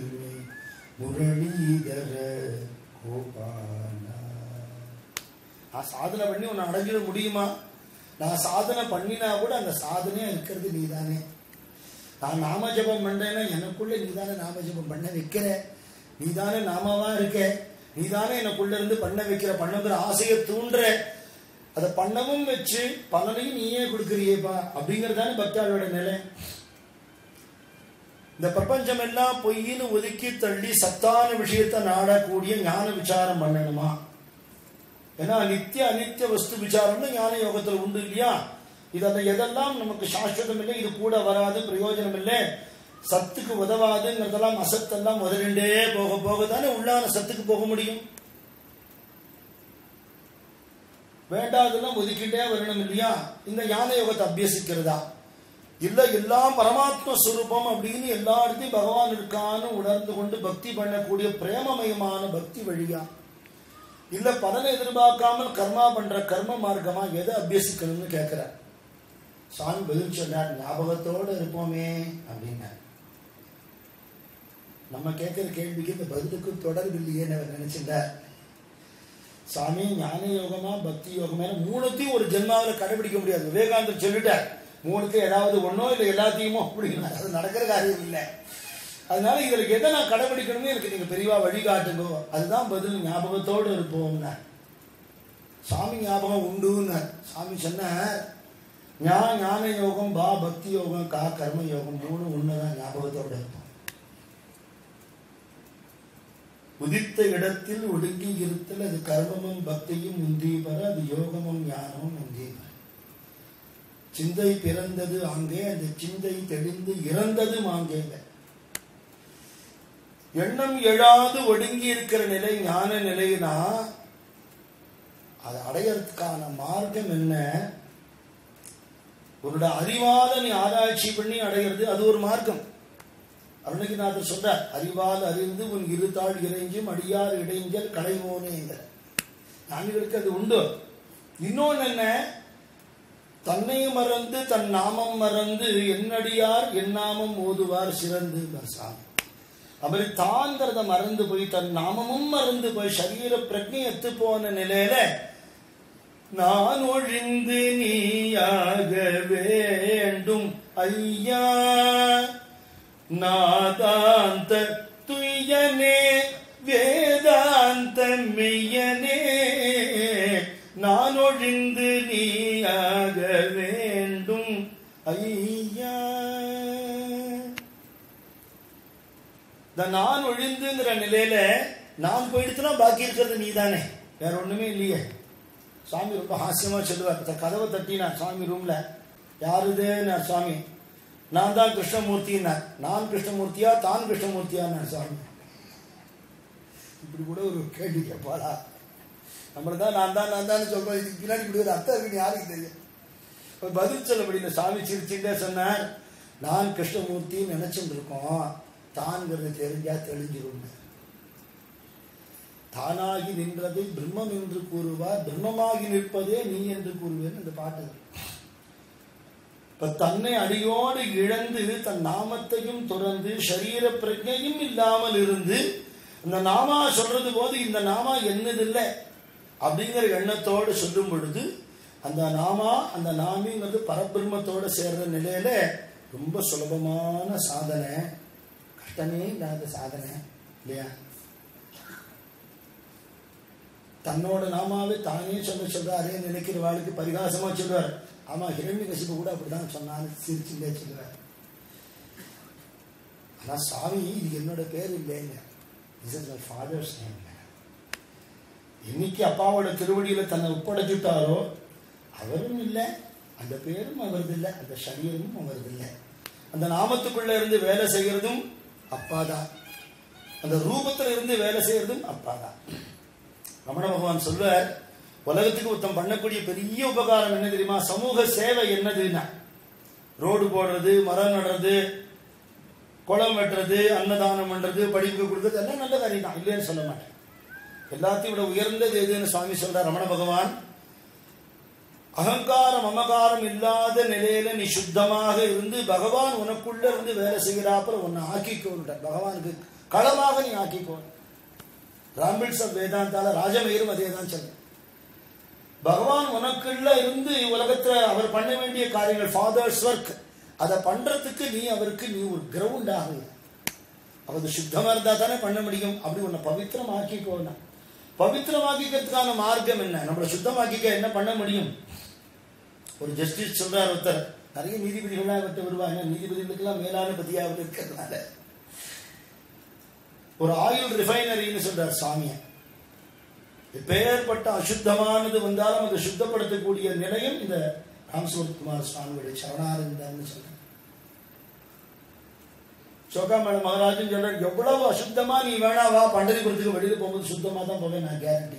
முரளீதர கோபாலா நான் சாதனை பண்ணி உன்னை அடைஞ்சிட முடியுமா நான் சாதனை பண்ணினா கூட அந்த சாதனையா இருக்கிறது நீதானே நான் நாம ஜபம் பண்றேன்னா எனக்குள்ள நீதானே நாம ஜபம் பண்ண வைக்கிற நீதானே நாமாவா இருக்க நீதானே எனக்குள்ள இருந்து பண்ண வைக்கிற பண்ணுங்கிற ஆசையை தூண்டுற அதை பண்ணவும் வச்சு பலனையும் நீயே கொடுக்குறியேப்பா அப்படிங்கறதானே பக்தாளோட நிலை இந்த பிரபஞ்சம் எல்லாம் பொய்ன்னு ஒதுக்கி தள்ளி சத்தான விஷயத்தை நாடக்கூடிய ஞான விசாரம் பண்ணணுமா ஏன்னா நித்திய அனித்திய வஸ்து விசாரம்னு ஞான யோகத்துல உண்டு இல்லையா இதெல்லாம் எதெல்லாம் நமக்கு சாஸ்வதம் இல்லை இது கூட வராது பிரயோஜனம் இல்லை சத்துக்கு உதவாதுங்கிறதெல்லாம் அசத்தெல்லாம் உதறிண்டே போக போக தானே உள்ளான சத்துக்கு போக முடியும் வேண்டாதெல்லாம் ஒதுக்கிட்டே வரணும் இல்லையா இந்த ஞான யோகத்தை அபியசிக்கிறதா இல்ல எல்லாம் பரமாத்ம சுரூபம் அப்படின்னு எல்லா இடத்தையும் பகவான் இருக்கான்னு உணர்ந்து கொண்டு பக்தி பண்ணக்கூடிய பிரேமமயமான பக்தி வழியா இல்ல பலனை எதிர்பார்க்காமல் கர்மா பண்ற கர்ம மார்க்கமா எதை அபியசிக்கணும்னு கேட்கிறார் சாமி பதில் சொன்னார் ஞாபகத்தோட இருப்போமே அப்படின்னார் நம்ம கேட்கிற கேள்விக்கு இந்த பதிலுக்கு தொடர்பு இல்லையேன்னு அவர் நினைச்சிட்டார் சாமி ஞான யோகமா பக்தி யோகமா மூணுத்தையும் ஒரு ஜென்மாவில் கடைபிடிக்க முடியாது விவேகானந்தர் சொல்லிட்டார் மூணுக்கு ஏதாவது ஒன்றோ இல்லை எல்லாத்தையுமோ அப்படின்னா அது நடக்கிற காரியம் இல்லை அதனால இதுல எதை நான் கடைபிடிக்கணும்னு எனக்கு நீங்க பெரியவா வழிகாட்டுங்கோ அதுதான் பதில் ஞாபகத்தோடு இருப்போம்னா சாமி ஞாபகம் உண்டுன்னு சாமி சொன்னார் ஞா ஞான யோகம் பா பக்தி யோகம் கா கர்ம யோகம் மூணு ஒண்ணுதான் ஞாபகத்தோட இருப்போம் உதித்த இடத்தில் ஒடுங்கி இருத்தல் அது கர்மமும் பக்தியும் முந்தி பெற அது யோகமும் ஞானமும் முந்தி பெற சிந்தை பிறந்தது அங்கே அந்த சிந்தை தெளிந்து இறந்ததும் அங்கேங்க எண்ணம் எழாது ஒடுங்கி இருக்கிற நிலை ஞான நிலைனா அதை அடையறதுக்கான மார்க்கம் என்ன உன்னோட அறிவால நீ ஆராய்ச்சி பண்ணி அடையிறது அது ஒரு மார்க்கம் அருணகிரிநாதர் சொல்றார் அறிவால் அறிந்து உன் இருத்தாள் இறைஞ்சும் அடியார் இடைஞ்சல் கலைவோனேங்கிற ஞானிகளுக்கு அது உண்டு இன்னொன்னு என்ன தன்னை மறந்து தன் நாமம் மறந்து என்னடியார் என் நாமம் ஓதுவார் சிறந்து சாமி அவர் தாங்கிறத மறந்து போய் தன் நாமமும் மறந்து போய் சரீர பிரஜை எத்து போன நிலையில நான் ஒழிந்து நீயாக வேண்டும் ஐயா நாதாந்த துயனே வேதாந்த மெய்யனே நான் ஒழிந்து நீயாக வேண்டும் ஐயா இந்த நான் ஒழிந்துங்கிற நிலையில நான் போயிடுச்சுன்னா பாக்கி இருக்கிறது நீ தானே வேற ஒண்ணுமே இல்லையே சாமி ரொம்ப ஹாஸ்யமா சொல்லுவார் இந்த கதவை தட்டினா சாமி ரூம்ல யாருதே நான் சாமி நான் தான் கிருஷ்ணமூர்த்தின்னார் நான் கிருஷ்ணமூர்த்தியா தான் கிருஷ்ணமூர்த்தியா நான் சாமி இப்படி கூட ஒரு கேள்வி கேட்பாளா நம்மள தான் நான் தான் நான் தான் சொல்றோம் இதுக்கு பின்னாடி இப்படி ஒரு அர்த்தம் இருக்குன்னு யாருக்கு தெரியும் இப்ப பதில் சொல்ல முடியல சாமி சிரிச்சுட்டே சொன்னார் நான் கிருஷ்ணமூர்த்தின்னு நினைச்சுட்டு இருக்கோம் தான்கிறது தெரிஞ்சா தெளிஞ்சிரும் தானாகி நின்றதை பிரம்மம் என்று கூறுவார் பிரம்மமாகி நிற்பதே நீ என்று கூறுவேன் இந்த பாட்டு இப்ப தன்னை அடியோடு இழந்து தன் நாமத்தையும் துறந்து சரீர பிரஜையும் இல்லாமல் இருந்து இந்த நாமா சொல்றது போது இந்த நாமா என்னதில்லை அப்படிங்கிற எண்ணத்தோடு சொல்லும் பொழுது அந்த நாமா அந்த நாமிங்கிறது பரபிரம்மத்தோட சேர்ற நிலையில ரொம்ப சுலபமான சாதனை கஷ்டமே இல்லாத சாதனை இல்லையா தன்னோட நாமாவே தானே சொல்ல சொல்றாரே நினைக்கிற வாழ்க்கை பரிகாசமா சொல்றார் ஆமா ஹிரண்ய கசிப்பு கூட அப்படிதான் சொன்னான்னு சிரிச்சுட்டே சொல்றார் ஆனா சாமி இது என்னோட பேர் இல்லைங்க is is my father's name என்னைக்கு அப்பாவோட திருவடியில தன்னை ஒப்படைச்சுட்டாரோ அவரும் இல்லை அந்த பேரும் அவரது இல்லை அந்த சரீரமும் அவரது இல்லை அந்த நாமத்துக்குள்ள இருந்து வேலை செய்யறதும் அப்பாதான் அந்த ரூபத்துல இருந்து வேலை செய்யறதும் அப்பாதான் ரமண பகவான் சொல்வார் உலகத்துக்கு ஒருத்தன் பண்ணக்கூடிய பெரிய உபகாரம் என்ன தெரியுமா சமூக சேவை என்னதுன்னா ரோடு போடுறது மரம் நடுறது குளம் வெட்டுறது அன்னதானம் பண்றது படிப்பு கொடுக்கறது எல்லாம் நல்ல காரியம் தான் இல்லைன்னு சொல்ல மாட்டேன் எல்லாத்தையும் விட உயர்ந்தது எதுன்னு சுவாமி சொல்றார் ரமண பகவான் அகங்காரம் அமகாரம் இல்லாத நிலையில நீ சுத்தமாக இருந்து பகவான் உனக்குள்ள இருந்து வேலை செய்கிறாப்புல உன்னை ஆக்கிக்கோன்ற பகவானுக்கு களமாக நீ ஆக்கிக்கோ ராம்பிள்ஸ் ஆஃப் வேதாந்தால ராஜமயிரும் அதே தான் சொல்ல பகவான் உனக்குள்ள இருந்து உலகத்துல அவர் பண்ண வேண்டிய காரியங்கள் ஃபாதர்ஸ் ஒர்க் அதை பண்றதுக்கு நீ அவருக்கு நீ ஒரு கிரவுண்ட் ஆகு அவர் சுத்தமா இருந்தா தானே பண்ண முடியும் அப்படி உன்னை பவித்திரமாக்கிக்கோனா பவித்திரமாக்கிக்கிறதுக்கான மார்க்கம் என்ன நம்மளை சுத்தமாக்கிக்க என்ன பண்ண முடியும் ஒரு ஜஸ்டிஸ் சொல்றார் ஒருத்தர் நிறைய நீதிபதிகள்லாம் இவர்கிட்ட வருவாங்க நீதிபதிகளுக்கெல்லாம் மேலான பதியாக இருக்கிறதுனால ஒரு ஆயுள் ரிஃபைனரின்னு சொல்றார் சாமியை பெயர்பட்ட அசுத்தமானது வந்தாலும் அதை சுத்தப்படுத்தக்கூடிய நிலையம் இந்த ராமசுவரத்குமார் சுவாமியுடைய சரணானந்தம்னு சொல்றேன் சோகாமேள மகாராஜன் சொல்றார் எவ்வளவு அசுத்தமா நீ வேணா வா பண்டரிபுரத்துக்கு வெளியில போகும்போது சுத்தமா தான் போவேன் நான் கேரண்டி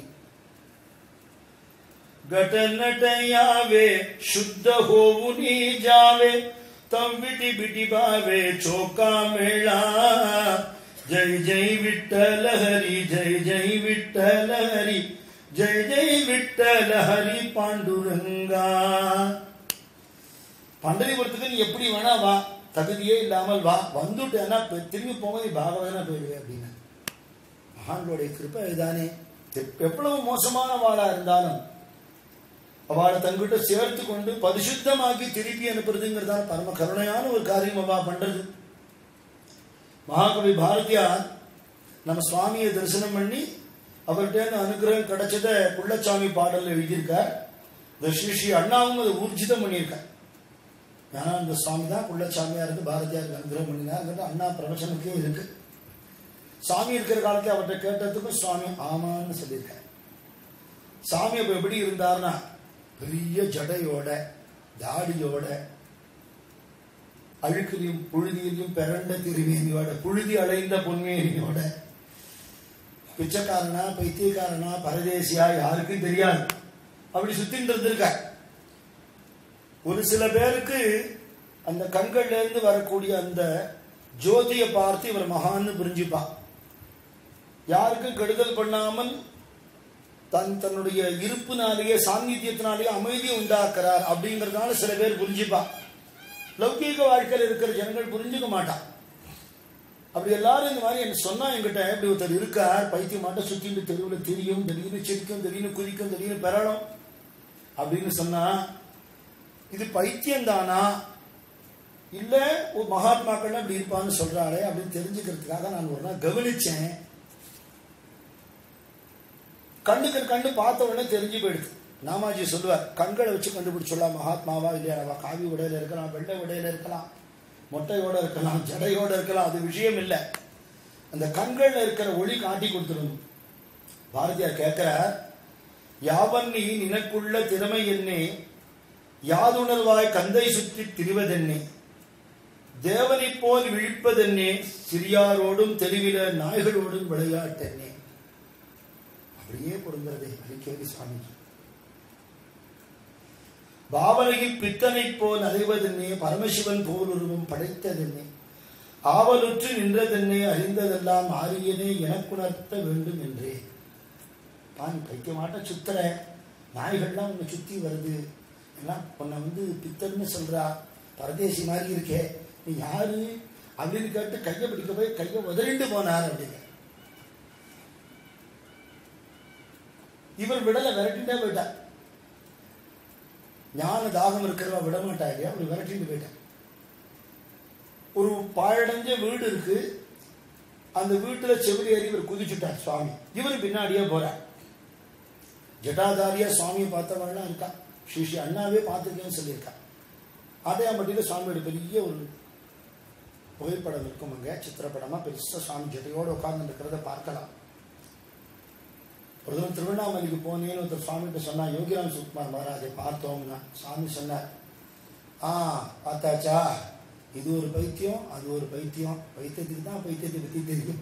घट नटयावे शुद्ध होऊ नी जावे तम बिटी बिटी बावे चोका मेळा जय जय विठ्ठल हरी जय जय विठ्ठल हरी जय जय विठ्ठल हरी பாண்டுரங்கா பண்டரிபுரத்துக்கு நீ எப்படி வேணா வா தகுதியே இல்லாமல் வா வந்துட்டேன்னா இப்ப திரும்பி போகும்போது நீ பாகவதனா போயிடுவே அப்படின்னு மகான்களுடைய கிருப்பை இதுதானே எப்- எவ்வளவு மோசமான வாழா இருந்தாலும் அவளை தங்கிட்ட சேர்த்து கொண்டு பரிசுத்தமாக்கி திருப்பி அனுப்புறதுங்கிறதான பரம கருணையான ஒரு காரியம் அவா பண்றது மகாகவி பாரதியார் நம்ம சுவாமியை தரிசனம் பண்ணி அவர்கிட்ட இருந்து அனுகிரகம் கிடைச்சத குள்ளச்சாமி பாடல்ல எழுதியிருக்கார் இந்த ஸ்ரீ ஸ்ரீ அண்ணாவும் அதை ஊர்ஜிதம் பண்ணியிருக்கார் ஏன்னா இந்த சுவாமி தான் குள்ளச்சாமியா இருந்து பாரதியாருக்கு அனுகிரகம் பண்ணினார் அண்ணா பிரவச்சனத்தையும் இருக்கு சாமி இருக்கிற காலத்துல அவர்கிட்ட கேட்டதுக்கும் சுவாமி ஆமான்னு சொல்லியிருக்கார் சாமி அப்ப எப்படி இருந்தார்னா பெரிய ஜடையோட தாடியோட அழுக்கிலையும் புழுதியிலையும் பிறண்ட திருமேனியோட புழுதி அலைந்த பொன்மேனியோட பிச்சைக்காரனா பைத்தியக்காரனா பரதேசியா யாருக்கும் தெரியாது அப்படி சுத்தின்னு இருந்திருக்க ஒரு சில பேருக்கு அந்த கண்கள்ல இருந்து வரக்கூடிய அந்த ஜோதியை பார்த்து இவர் மகான்னு புரிஞ்சுப்பான் யாருக்கும் கெடுதல் பண்ணாமல் தன் தன்னுடைய இருப்பினாலேயே சாநித்தியத்தினாலேயே அமைதியை உண்டாக்குறார் அப்படிங்கறதுனால சில பேர் புரிஞ்சுப்பான் லௌகீக வாழ்க்கையில் இருக்கிற ஜனங்கள் புரிஞ்சுக்க மாட்டான் அப்படி எல்லாரும் இந்த மாதிரி என்ன சொன்னா என்கிட்ட இப்படி ஒருத்தர் இருக்கார் பைத்தியம் மாட்ட சுத்திட்டு தெருவில் தெரியும் திடீர்னு சிரிக்கும் திடீர்னு குதிக்கும் திடீர்னு பெறணும் அப்படின்னு சொன்னா இது பைத்தியம் தானா இல்ல ஒரு மகாத்மாக்கள் அப்படி இருப்பான்னு சொல்றாளே அப்படின்னு தெரிஞ்சுக்கிறதுக்காக நான் ஒரு நாள் கவனிச்சேன் கண்ணுக்கு கண்ணு பார்த்த உடனே தெரிஞ்சு போயிடுது நாமாஜி சொல்லுவார் கண்களை வச்சு கண்டுபிடிச்சலாம் மகாத்மாவா இல்லையா அவ காவி உடையில இருக்கலாம் வெள்ளை உடையில இருக்கலாம் மொட்டையோட இருக்கலாம் ஜடையோட இருக்கலாம் அது விஷயம் இல்லை அந்த கண்கள்ல இருக்கிற ஒளி காட்டி கொடுத்துடணும் பாரதியார் கேட்கிறார் யாவன் நீ நினக்குள்ள திறமை என்னே யாதுணர்வாய் கந்தை சுற்றி திரிவதென்னே தேவனைப் போல் விழிப்பதென்னே சிறியாரோடும் தெளிவில நாய்களோடும் விளையாட்டென்னே அப்படியே பொருந்தது அடிக்கேரி சுவாமி பாவனையில் பித்தனைப் போல் அலைவதென்னே பரமசிவன் போல் உருவம் படைத்ததென்னே ஆவலுற்று நின்றதென்னே அறிந்ததெல்லாம் ஆரியனே எனக்குணர்த்த வேண்டும் என்றே தான் பைத்தியமாட்ட சுத்துற நாய்கள்லாம் உன்னை சுத்தி வருது எல்லாம் உன்னை வந்து பித்தர்னு சொல்றா பரதேசி மாதிரி இருக்கே நீ யாரு அப்படின்னு கேட்டு கையை பிடிக்க போய் கையை உதறிண்டு போனார் அப்படின்னு இவர் விடலை விரட்டிட்டே போயிட்டார் ஞான தாகம் இருக்கிறவா விட மாட்டா இல்லையா அப்படி விரட்டிட்டு போயிட்டார் ஒரு பாழடைஞ்ச வீடு இருக்கு அந்த வீட்டுல செவிலி ஏறி இவர் குதிச்சுட்டார் சுவாமி இவர் பின்னாடியே போறார் ஜட்டாதாரியா சுவாமியை பார்த்தவங்களாம் இருக்கா ஸ்ரீ ஸ்ரீ அண்ணாவே பார்த்துருக்கேன்னு சொல்லியிருக்கா ஆடையாம்பட்டியில் சுவாமியோட பெரிய ஒரு புகைப்படம் இருக்கும் அங்க சித்திரப்படமா பெருசா சுவாமி ஜட்டையோட உட்கார்ந்து இருக்கிறத பார்க்கலாம் ஒரு தடவை திருவண்ணாமலைக்கு போனேன்னு ஒருத்தர் சுவாமிகிட்ட சொன்னா யோகிராம் சுகுமார் மகாராஜை பார்த்தோம்னா சுவாமி சொன்னார் ஆ பார்த்தாச்சா இது ஒரு பைத்தியம் அது ஒரு பைத்தியம் பைத்தியத்துக்கு தான் பைத்தியத்தை பத்தி தெரியும்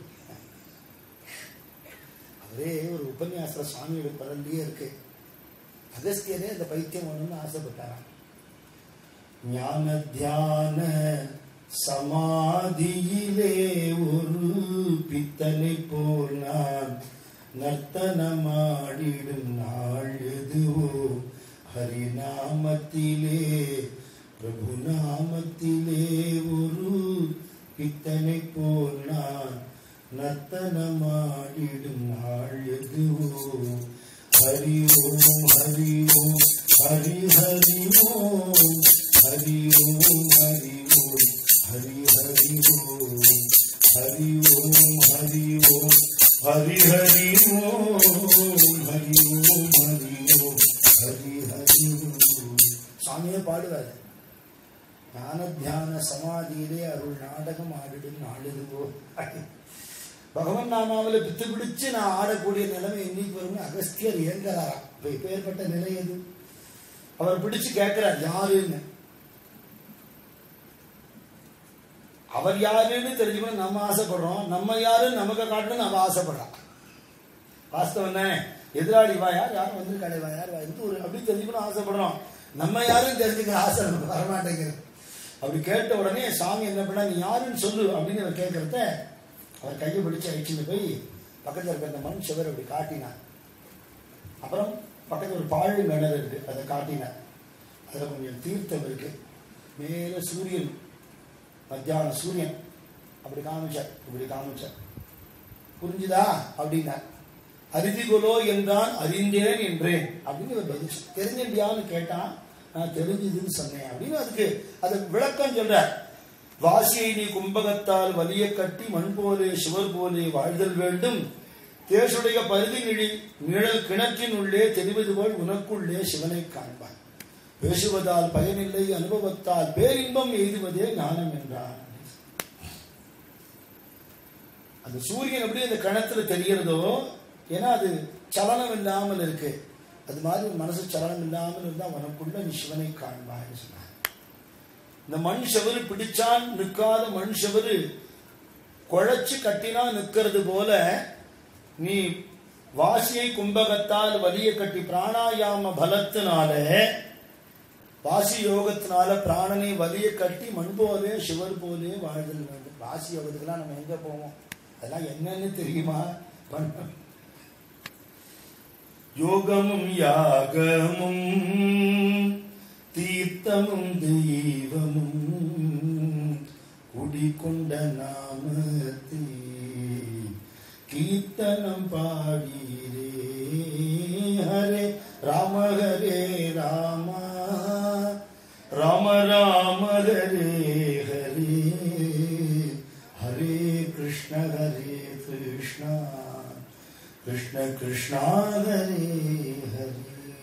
அவரே ஒரு உபன்யாச சுவாமியோட குரல்லையே இருக்கு அகஸ்தியரே அந்த பைத்தியம் ஒண்ணுன்னு ஆசைப்பட்டாராம் ஞான தியான சமாதியிலே ஒரு பித்தனை போல் நான் நர்த்தனமாடிடும் நாள் எதுவோ ஹரிநாமத்திலே பிரபு நாமத்திலே ஒரு பித்தனை போல் நான் நர்த்தனமாடிடும் நாள் எதுவோ ஹரி ஓம் ஹரி ஓம் ஹரி ஹரி ஓம் ஹரி ஓம் ஹரி ஓம் ஹரி ஹரி ஓம் ஹரி ஓம் ஹரி ஓம் ஹரி ஹரி ஓம் ஹரி ஓம் ஹரி ஓம் ஹரி ஹரி ஓம் சாமியே பாடுவார் ஞான தியான சமாதியிலே அருள் நாடகம் ஆடிடும் நாளிதுவோ பகவன் நாமாவில் பித்து பிடிச்சு நான் ஆடக்கூடிய நிலைமை இன்னைக்கு வரும்னு அகஸ்தியர் இயங்குறாராம் இப்ப இப்பேற்பட்ட நிலை எது அவர் பிடிச்சு கேட்கிறார் யாருன்னு அவர் யாருன்னு தெரிஞ்சுக்கணும் நம்ம ஆசைப்படுறோம் நம்ம யாருன்னு நமக்கு காட்டணும் நம்ம ஆசைப்படுறோம் வாஸ்தவம் தானே எதிராளி வா யார் யாரும் வந்திருக்காளே வா யார் வா இந்த ஒரு அப்படி தெரிஞ்சுக்கணும் ஆசைப்படுறோம் நம்ம யாருன்னு தெரிஞ்சுக்கிற ஆசை நமக்கு வரமாட்டேங்குது அப்படி கேட்ட உடனே சாமி என்ன பண்ணா நீ யாருன்னு சொல்லு அப்படின்னு அவர் கேட்கறத அவர் கையை பிடிச்சு அழிச்சுட்டு போய் பக்கத்தில் இருக்க அந்த மண் சுவர் அப்படி காட்டினார் அப்புறம் பக்கத்தில் ஒரு பாழ் கிணறு இருக்கு அதை காட்டினார் அதில் கொஞ்சம் தீர்த்தம் இருக்கு மேலே சூரியன் மத்தியான சூரியன் அப்படி காமிச்சார் இப்படி காமிச்சார் புரிஞ்சுதா அப்படின்னார் அரிதிகுலோ என்றான் அறிந்தேன் என்றேன் அப்படின்னு ஒரு பதில் சொன்னார். தெரிஞ்சிட்டியான்னு கேட்டான் நான் தெரிஞ்சதுன்னு சொன்னேன் அப்படின்னு அதுக்கு அதுக்கு விளக்கம் சொல்றார் வாசியை நீ கும்பகத்தால் வலிய கட்டி மண் போலே சுவர் போலே வாழ்தல் வேண்டும் தேசுடைய பருதி நிழி நிழல் கிணற்றின் உள்ளே தெரிவது போல் உனக்குள்ளே சிவனை காண்பான் பேசுவதால் பயனில்லை அனுபவத்தால் பேரின்பம் எய்துவதே ஞானம் என்றான் அந்த சூரியன் எப்படி அந்த கணத்துல தெரிகிறதோ ஏன்னா அது சலனம் இல்லாமல் இருக்கு அது மாதிரி உன் மனசு சலனம் இல்லாமல் இருந்தா உனக்குள்ள நீ சிவனை காண்பான்னு சொன்னார் இந்த மண் செவரு பிடிச்சான் நிற்காத மண் செவரு குழைச்சு கட்டினா நிற்கிறது போல நீ வாசியை கும்பகத்தால் வலிய கட்டி பிராணாயாம பலத்தினால வாசி யோகத்தினால பிராணனை வலிய கட்டி மண் போலே சிவர் போலே வாழ்தல் வேண்டும் வாசி யோகத்துக்கெல்லாம் நம்ம எங்க போவோம் அதெல்லாம் என்னன்னு தெரியுமா பண்ண யோகமும் யாகமும் தீர்த்தமும் தெய்வமும் குடிகொண்ட நாமத்தை கீர்த்தனம் பாடீரே ஹரே ராம ஹரே ராம ராம ராம ஹரே ஹரே ஹரே கிருஷ்ண ஹரே கிருஷ்ணா கிருஷ்ண கிருஷ்ணா ஹரே ஹரே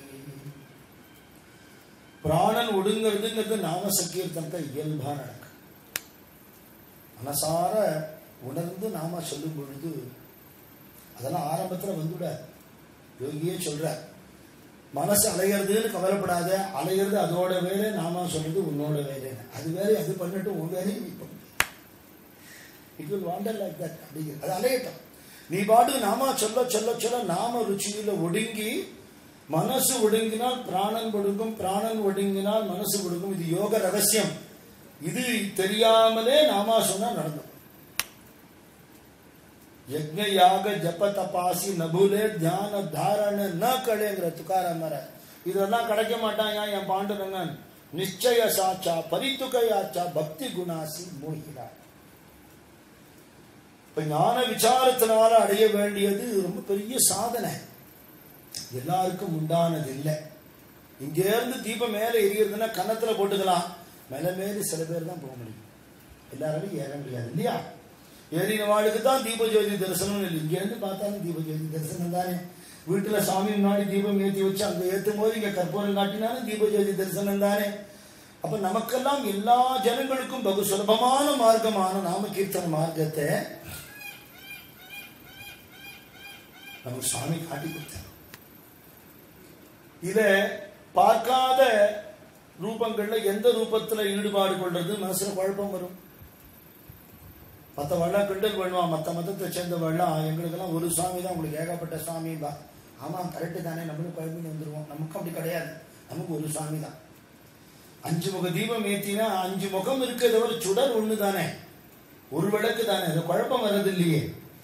பிராணன் ஒடுங்கிறதுங்கிறது நாம சங்கீர்த்தனத்தை இயல்பா நடக்கும் மனசார உணர்ந்து நாம சொல்லும் பொழுது அதெல்லாம் ஆரம்பத்துல வந்துவிட யோகியே சொல்ற மனசு அலையிறதுன்னு கவலைப்படாத அலையிறது அதோட வேலை நாம சொல்றது உன்னோட வேலை அது வேலை அது பண்ணிட்டு உன் வேலையும் நீ பண்ணு it will wander like that அப்படிங்கிறது அது அலையட்டும் நீ பாட்டுக்கு நாம சொல்ல சொல்ல சொல்ல நாம ருச்சியில ஒடுங்கி மனசு ஒடுங்கினால் பிராணன் ஒடுங்கும் பிராணன் ஒடுங்கினால் மனசு ஒடுங்கும் இது யோக ரகசியம் இது தெரியாமலே நாமா சொன்னா நடக்கும் யஜ்ஞ யாக ஜப தபாசி நபுலே தியான தாரண ந கடைங்கிற துக்காராம் வர இதெல்லாம் கிடைக்க மாட்டாங்க என் பாண்டுரங்கன் நிச்சய சாச்சா பரித்துகையாச்சா பக்தி குணாசி மோகினார் இப்ப ஞான விசாரத்தினால அடைய வேண்டியது ரொம்ப பெரிய சாதனை எல்லாருக்கும் உண்டானது இல்லை இங்க இருந்து தீபம் மேல எரியறதுன்னா கன்னத்துல போட்டுக்கலாம் மேல மேல சில பேர் தான் போக முடியும் எல்லாராலையும் ஏற முடியாது இல்லையா ஏறின வாளுக்கு தான் தீப ஜோதி தரிசனம் இல்லை இங்க இருந்து பார்த்தாலும் தீப ஜோதி தரிசனம் தானே வீட்டுல சாமி முன்னாடி தீபம் ஏற்றி வச்சு அங்க ஏத்தும் போது இங்க கற்பூரம் காட்டினாலும் தீப ஜோதி தரிசனம் தானே அப்ப நமக்கெல்லாம் எல்லா ஜனங்களுக்கும் பகு சுலபமான மார்க்கமான நாம கீர்த்தன மார்க்கத்தை நமக்கு சுவாமி காட்டி கொடுத்தார் இத பார்க்காத ரூபங்கள்ல எந்த ரூபத்துல ஈடுபாடு கொள்றது மனசுல குழப்பம் வரும் மற்ற வள்ளம் கிண்டல் பண்ணுவான் மற்ற மதத்தை சேர்ந்த வள்ளம் எங்களுக்கெல்லாம் ஒரு சுவாமி தான் உங்களுக்கு ஏகப்பட்ட சுவாமி தான் ஆமா கரெக்டு தானே நம்மளும் குழம்பு வந்துருவோம் நமக்கு அப்படி கிடையாது நமக்கு ஒரு சுவாமி தான் அஞ்சு முக தீபம் ஏத்தினா அஞ்சு முகம் இருக்கிறத விட சுடர் ஒண்ணு தானே ஒரு விளக்கு தானே அது குழப்பம் வர்றது இல்லையே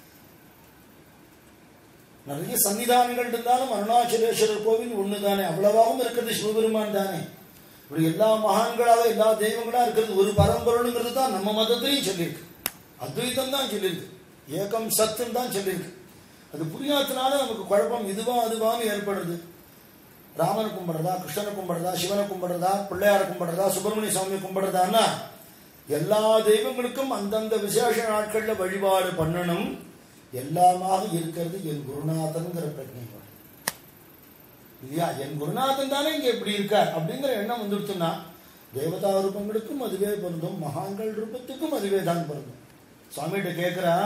நிறைய சன்னிதானங்கள் இருந்தாலும் அருணாச்சலேஸ்வரர் கோவில் ஒண்ணு தானே அவ்வளவாகவும் இருக்கிறது சிவபெருமான் தானே இப்படி எல்லா மகான்களாக எல்லா தெய்வங்களா இருக்கிறது ஒரு பரம்பொருளுங்கிறது தான் நம்ம மதத்திலையும் சொல்லியிருக்கு அத்வைதம் தான் சொல்லியிருக்கு ஏகம் சத்துன்னு தான் சொல்லியிருக்கு அது புரியாதனால நமக்கு குழப்பம் இதுவா அதுவான்னு ஏற்படுறது ராமனை கும்பிடுறதா கிருஷ்ணனை கும்பிடுறதா சிவனை கும்பிடுறதா பிள்ளையாரை கும்பிடுறதா சுப்பிரமணிய சுவாமியை கும்பிடுறதான்னா எல்லா தெய்வங்களுக்கும் அந்தந்த விசேஷ நாட்கள்ல வழிபாடு பண்ணணும் எல்லாமாக இருக்கிறது என் குருநாதன்கிற பிரஜை இல்லையா என் குருநாதன் தானே இங்க எப்படி இருக்கார் அப்படிங்கிற எண்ணம் வந்துடுச்சுன்னா தேவதா ரூபங்களுக்கும் அதுவே பொருந்தும் மகான்கள் ரூபத்துக்கும் அதுவே தான் பொருந்தும் சுவாமிகிட்ட கேட்கிறா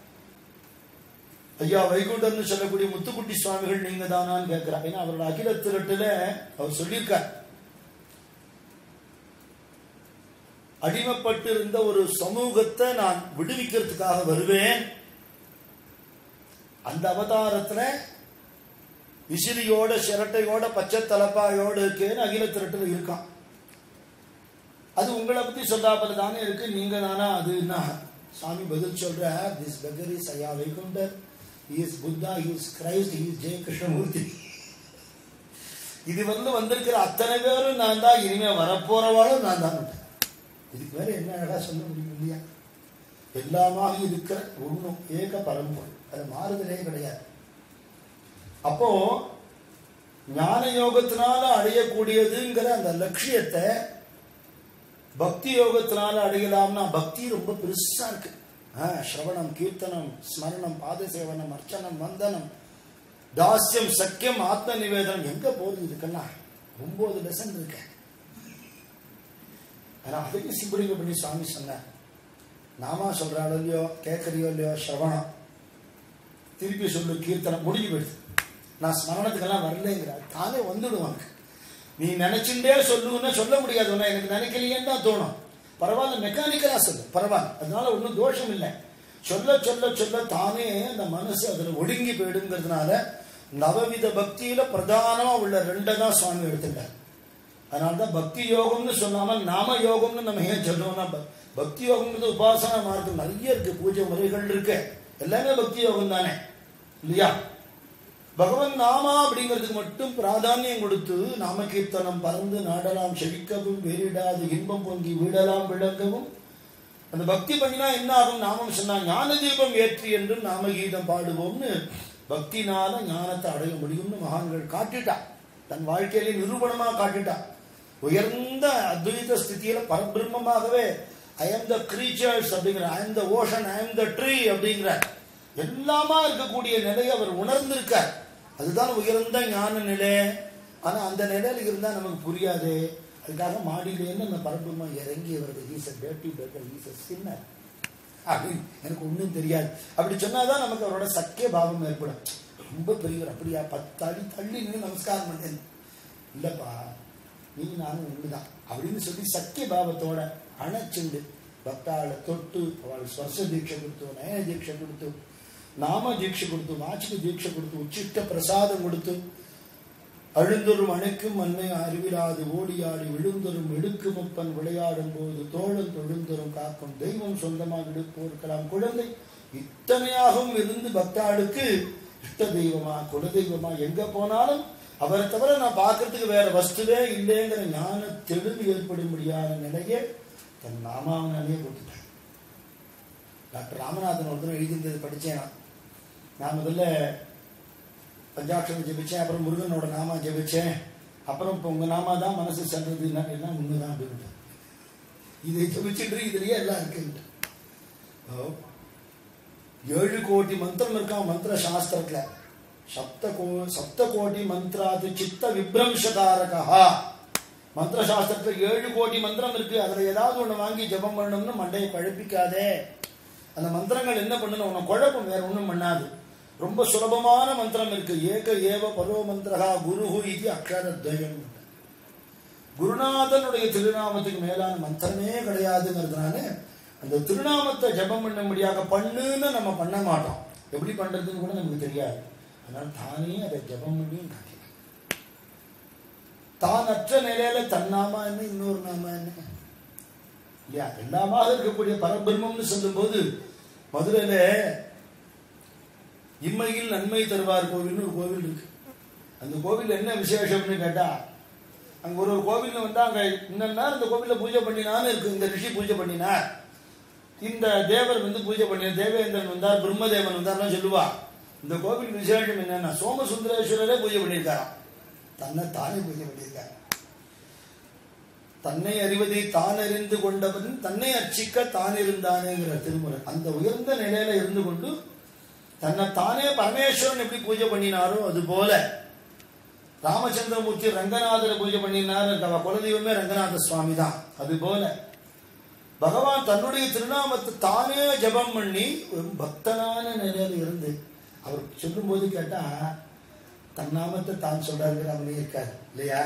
ஐயா வைகுண்டர்னு சொல்லக்கூடிய முத்துக்குட்டி சுவாமிகள் நீங்க தானான்னு கேட்கிறா ஏன்னா அவரோட அகில திரட்டுல அவர் சொல்லியிருக்கார் அடிமைப்பட்டு இருந்த ஒரு சமூகத்தை நான் விடுவிக்கிறதுக்காக வருவேன் அந்த அவதாரத்துல விசிறியோட சிரட்டையோட பச்சை தலப்பாயோட இருக்கேன்னு அகில திரட்டுல இருக்கான் அது உங்களை பத்தி சொல்லாப்பல தானே இருக்கு நீங்க தானா அது என்ன சாமி பதில் சொல்ற this beggar is Ayya Vaikundar is Buddha is Christ is Jaya Krishnamurti இது வந்து வந்திருக்கிற அத்தனை பேரும் நான் தான் இனிமே வரப்போறவாளும் நான் தான் இதுக்கு மேல என்ன அழகா சொல்ல முடியும் இல்லையா எல்லாமாக இருக்கிற ஒண்ணும் ஏக பரம்பொருள் அது மாறுதலே கிடையாது அப்போ ஞான யோகத்தினால அடையக்கூடியதுங்கிற அந்த லட்சியத்தை பக்தி யோகத்தினால அடையலாம்னா பக்தி ரொம்ப பெருசா இருக்கு ஆஹ், ஸ்ரவணம் கீர்த்தனம் ஸ்மரணம் பாத சேவனம் அர்ச்சனம் வந்தனம் தாஸ்யம் சக்கியம் ஆத்ம நிவேதனம் எங்க போகுது இதுக்கெல்லாம் ஒன்பது லெசன் இருக்கு ஆனா அதையும் சிம்புடிங்க பண்ணி சுவாமி சொன்னார் நாமா சொல்றாளோ இல்லையோ கேட்கறியோ இல்லையோ ஸ்ரவணம் திருப்பி சொல்லு கீர்த்தனம் முடிஞ்சு போயிடுது நான் ஸ்மரணத்துக்கெல்லாம் வரலைங்கிற தானே வந்துடுவாங்க நீ நினைச்சுட்டே சொல்லுன்னா சொல்ல முடியாது உன்னை எனக்கு நினைக்கலையேன்னு தான் தோணும் பரவாயில்ல மெக்கானிக்கலா சொல்லு பரவாயில்ல அதனால ஒன்றும் தோஷம் இல்லை சொல்ல சொல்ல சொல்ல தானே அந்த மனசு அதில் ஒடுங்கி போயிடுங்கிறதுனால நவவித பக்தியில பிரதானமா உள்ள ரெண்டை தான் சுவாமி எடுத்துட்டார் அதனால தான் பக்தி யோகம்னு சொல்லாமல் நாம யோகம்னு நம்ம ஏன் சொல்றோம்னா ப- பக்தி யோகம்ன்றது உபாசனா மார்க்கம் நிறைய இருக்கு பூஜை முறைகள் இருக்கு எல்லாமே பக்தி யோகம் தானே இல்லையா பகவன் நாமா அப்படிங்கிறதுக்கு மட்டும் பிராதானியம் கொடுத்து நாம கீர்த்தனம் பறந்து நாடலாம் செழிக்கவும் வேறிடாது இன்பம் பொங்கி வீடலாம் விளங்கவும் அந்த பக்தி பண்ணினா என்ன ஆகும் நாமம் சொன்னா ஞான தீபம் ஏற்றி என்று நாம கீதம் பாடுவோம்னு பக்தினால ஞானத்தை அடைய முடியும்னு மகான்கள் காட்டிட்டா தன் வாழ்க்கையில நிரூபணமா காட்டிட்டா உயர்ந்த அத்வைத ஸ்திதியில பரபிரம்மமாகவே ஐ எம் த கிரீச்சர்ஸ் அப்படிங்கிற I am the ocean I am the tree அப்படிங்கிற எல்லாமா இருக்கக்கூடிய நிலையை அவர் உணர்ந்திருக்கார் அதுதான் உயர்ந்த ஞான நிலை ஆனா அந்த நிலையில இருந்தா நமக்கு புரியாது அதுக்காக மாடியிலேருந்து அந்த பரபிரம்மா இறங்கி வருது is a daddy better is a sinner அப்படின்னு எனக்கு ஒன்றும் தெரியாது அப்படி சொன்னாதான் நமக்கு அவரோட சக்கிய பாவம் ஏற்படும் ரொம்ப பெரியவர் அப்படியா பத்து அடி தள்ளி நின்று நமஸ்காரம் பண்ணேன் இல்லப்பா நீ நானும் ஒண்ணுதான் அப்படின்னு சொல்லி சக்கிய பாவத்தோட அணைச்சுண்டு பக்தாளை தொட்டு அவள் ஸ்வர்ச தீட்சை கொடுத்து நயன தீட்சை கொடுத்து நாம தீட்சை கொடுத்து வாச்சிக தீட்சை கொடுத்து உச்சிஷ்ட பிரசாதம் கொடுத்து அழுந்தொரும் அணைக்கும் மண்ணை அறிவிலாது ஓடியாடி விழுந்தொரும் எடுக்குமப்பன் விளையாடும் போது தோழன் தொழுந்தொரும் காக்கும் தெய்வம் சொந்தமாக எடுப்போர்க்கலாம் குழந்தை இத்தனையாகவும் இருந்து பக்தாளுக்கு இஷ்ட தெய்வமா குல தெய்வமா எங்க போனாலும் அவரை தவிர நான் பார்க்கறதுக்கு வேற வஸ்துவே இல்லைங்கிற ஞான தெளிவு ஏற்படும்படியான நிலையை தன் நாமாவனாலே கொடுத்துட்டார் டாக்டர் ராமநாதன் ஒருத்தர் எழுதியிருந்தது படிச்சேன் நான். நான் முதல்ல பஞ்சாட்சரம் ஜெபிச்சேன் அப்புறம் முருகனோட நாமா ஜெபிச்சேன் அப்புறம் இப்போ உங்க நாமா தான் மனசு சென்றது எல்லாம் உண்மைதான் அப்படின்ட்டு இதை ஜெபிச்சுட்டு இதுலயே எல்லாம் இருக்குன்ட்டு ஓ. ஏழு கோடி மந்திரம் இருக்கான் மந்திர சாஸ்திரத்துல சப்த கோ சப்த கோடி மந்திராது சித்த விப்ரம்சகாரகா மந்திர சாஸ்திரத்துல ஏழு கோடி மந்திரம் இருக்கு அதுல ஏதாவது ஒண்ணு வாங்கி ஜெபம் பண்ணணும்னு மண்டையை குழப்பிக்காதே அந்த மந்திரங்கள் என்ன பண்ணணும் உன்னை குழப்பம் வேற ஒண்ணும் பண்ணாது ரொம்ப சுலபமான மந்திரம் இருக்கு ஏக ஏவ பரோ மந்திரகா குருஹு இது அக்ஷரத்வயம் குருநாதனுடைய திருநாமத்துக்கு மேலான மந்திரமே கிடையாதுங்கிறதுனால அந்த திருநாமத்தை ஜெபம் பண்ணும்படியாக பண்ணுன்னு நம்ம பண்ண மாட்டோம் எப்படி பண்றதுன்னு கூட நமக்கு தெரியாது அதனால தானே அதை ஜெபம் பண்ணியும் காட்டினார் தான் அற்ற நிலையில தன்னாமா என்ன இன்னொரு நாம என்ன இல்லையா எல்லாமாக இருக்கக்கூடிய பரபிரம்மம்னு சொல்லும்போது மதுரையில இம்மையில் நன்மை தருவார் கோவில்னு ஒரு கோவில் இருக்கு அந்த கோவில் என்ன விசேஷம்னு கேட்டா அங்க ஒரு ஒரு கோவில்ல வந்தா அங்க இன்னன்னா இந்த கோவில்ல பூஜை பண்ணினான்னு இருக்கு இந்த ரிஷி பூஜை பண்ணினார் இந்த தேவர் வந்து பூஜை பண்ணினார் தேவேந்திரன் வந்தார் பிரம்மதேவன் வந்தார்லாம் சொல்லுவா இந்த கோவில் விசேஷம் என்னன்னா சோமசுந்தரேஸ்வரரே பூஜை பண்ணியிருக்காராம் தன்னை தானே பூஜை பண்ணியிருக்காரு தன்னை அறிவதை தான் அறிந்து கொண்டவன் தன்னை அர்ச்சிக்க தான் இருந்தானேங்கிற திருமுறை அந்த உயர்ந்த நிலையில இருந்து கொண்டு தன்னை தானே பரமேஸ்வரன் எப்படி பூஜை பண்ணினாரோ அது போல ராமச்சந்திரமூர்த்தி ரங்கநாதரை பூஜை பண்ணினார் அவ குலதெய்வமே ரங்கநாத சுவாமி தான் அது போல பகவான் தன்னுடைய திருநாமத்தை தானே ஜெபம் பண்ணி ஒரு பக்தனான நிலையில இருந்து அவர் சொல்லும்போது கேட்டா தன் நாமத்தை தான் சொல்றாருங்கிற அவனே இருக்காரு இல்லையா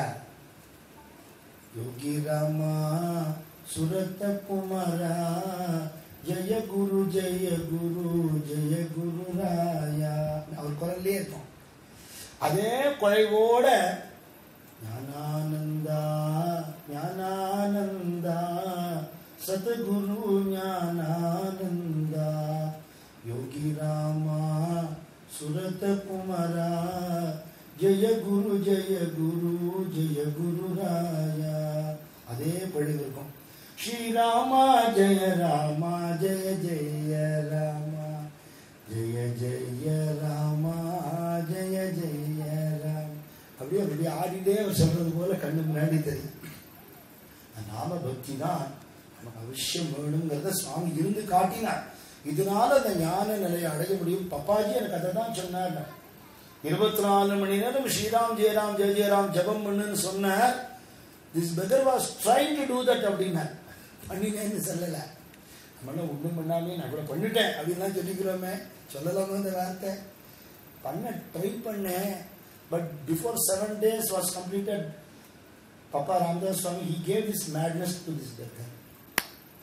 யோகி ராமா சுரத்த குமாரா ஜெய குரு ஜெய குரு ஜெய குரு ராயா அவர் குரல்லே இருக்கும் அதே குழைவோட ஞானானந்தா ஞானானந்தா சத்குரு ஞானானந்தா யோகி ராமா சுரத குமாரா ஜெய குரு ஜெய குரு ஜெய குரு ராயா அதே பழகு இருக்கும் ஸ்ரீராமா ஜெய ராமா ஜெய ஜெய ராமா ஜெய ஜெய ராமா ஜெய ஜெய ராம் அப்படியே அப்படியே ஆடிட்டே அவர் சொல்றது போல கண்ணு முன்னாடி தெரியும் அந்த நாம பக்தி தான் நமக்கு அவசியம் வேணுங்கிறத சுவாமி இருந்து காட்டினார் இதனால அந்த ஞான நிலையை அடைய முடியும் பப்பாஜி எனக்கு அதை தான் சொன்னார் இருபத்தி நாலு மணி நேரம் ஸ்ரீராம் ஜெயராம் ஜெய ஜெயராம் ஜெபம் பண்ணுன்னு சொன்னார் this beggar was trying to do that அப்படின்னார் பண்ணினேன்னு சொல்லலை நம்மளாம் ஒன்றும் பண்ணாமே நான் கூட பண்ணிட்டேன் அப்படின்லாம் சொல்லிக்கிறோமே சொல்லலாமா இந்த வார்த்தை பண்ண ட்ரை பண்ணேன் but before seven days was completed Papa Ramdas Swami he gave this madness to this beggar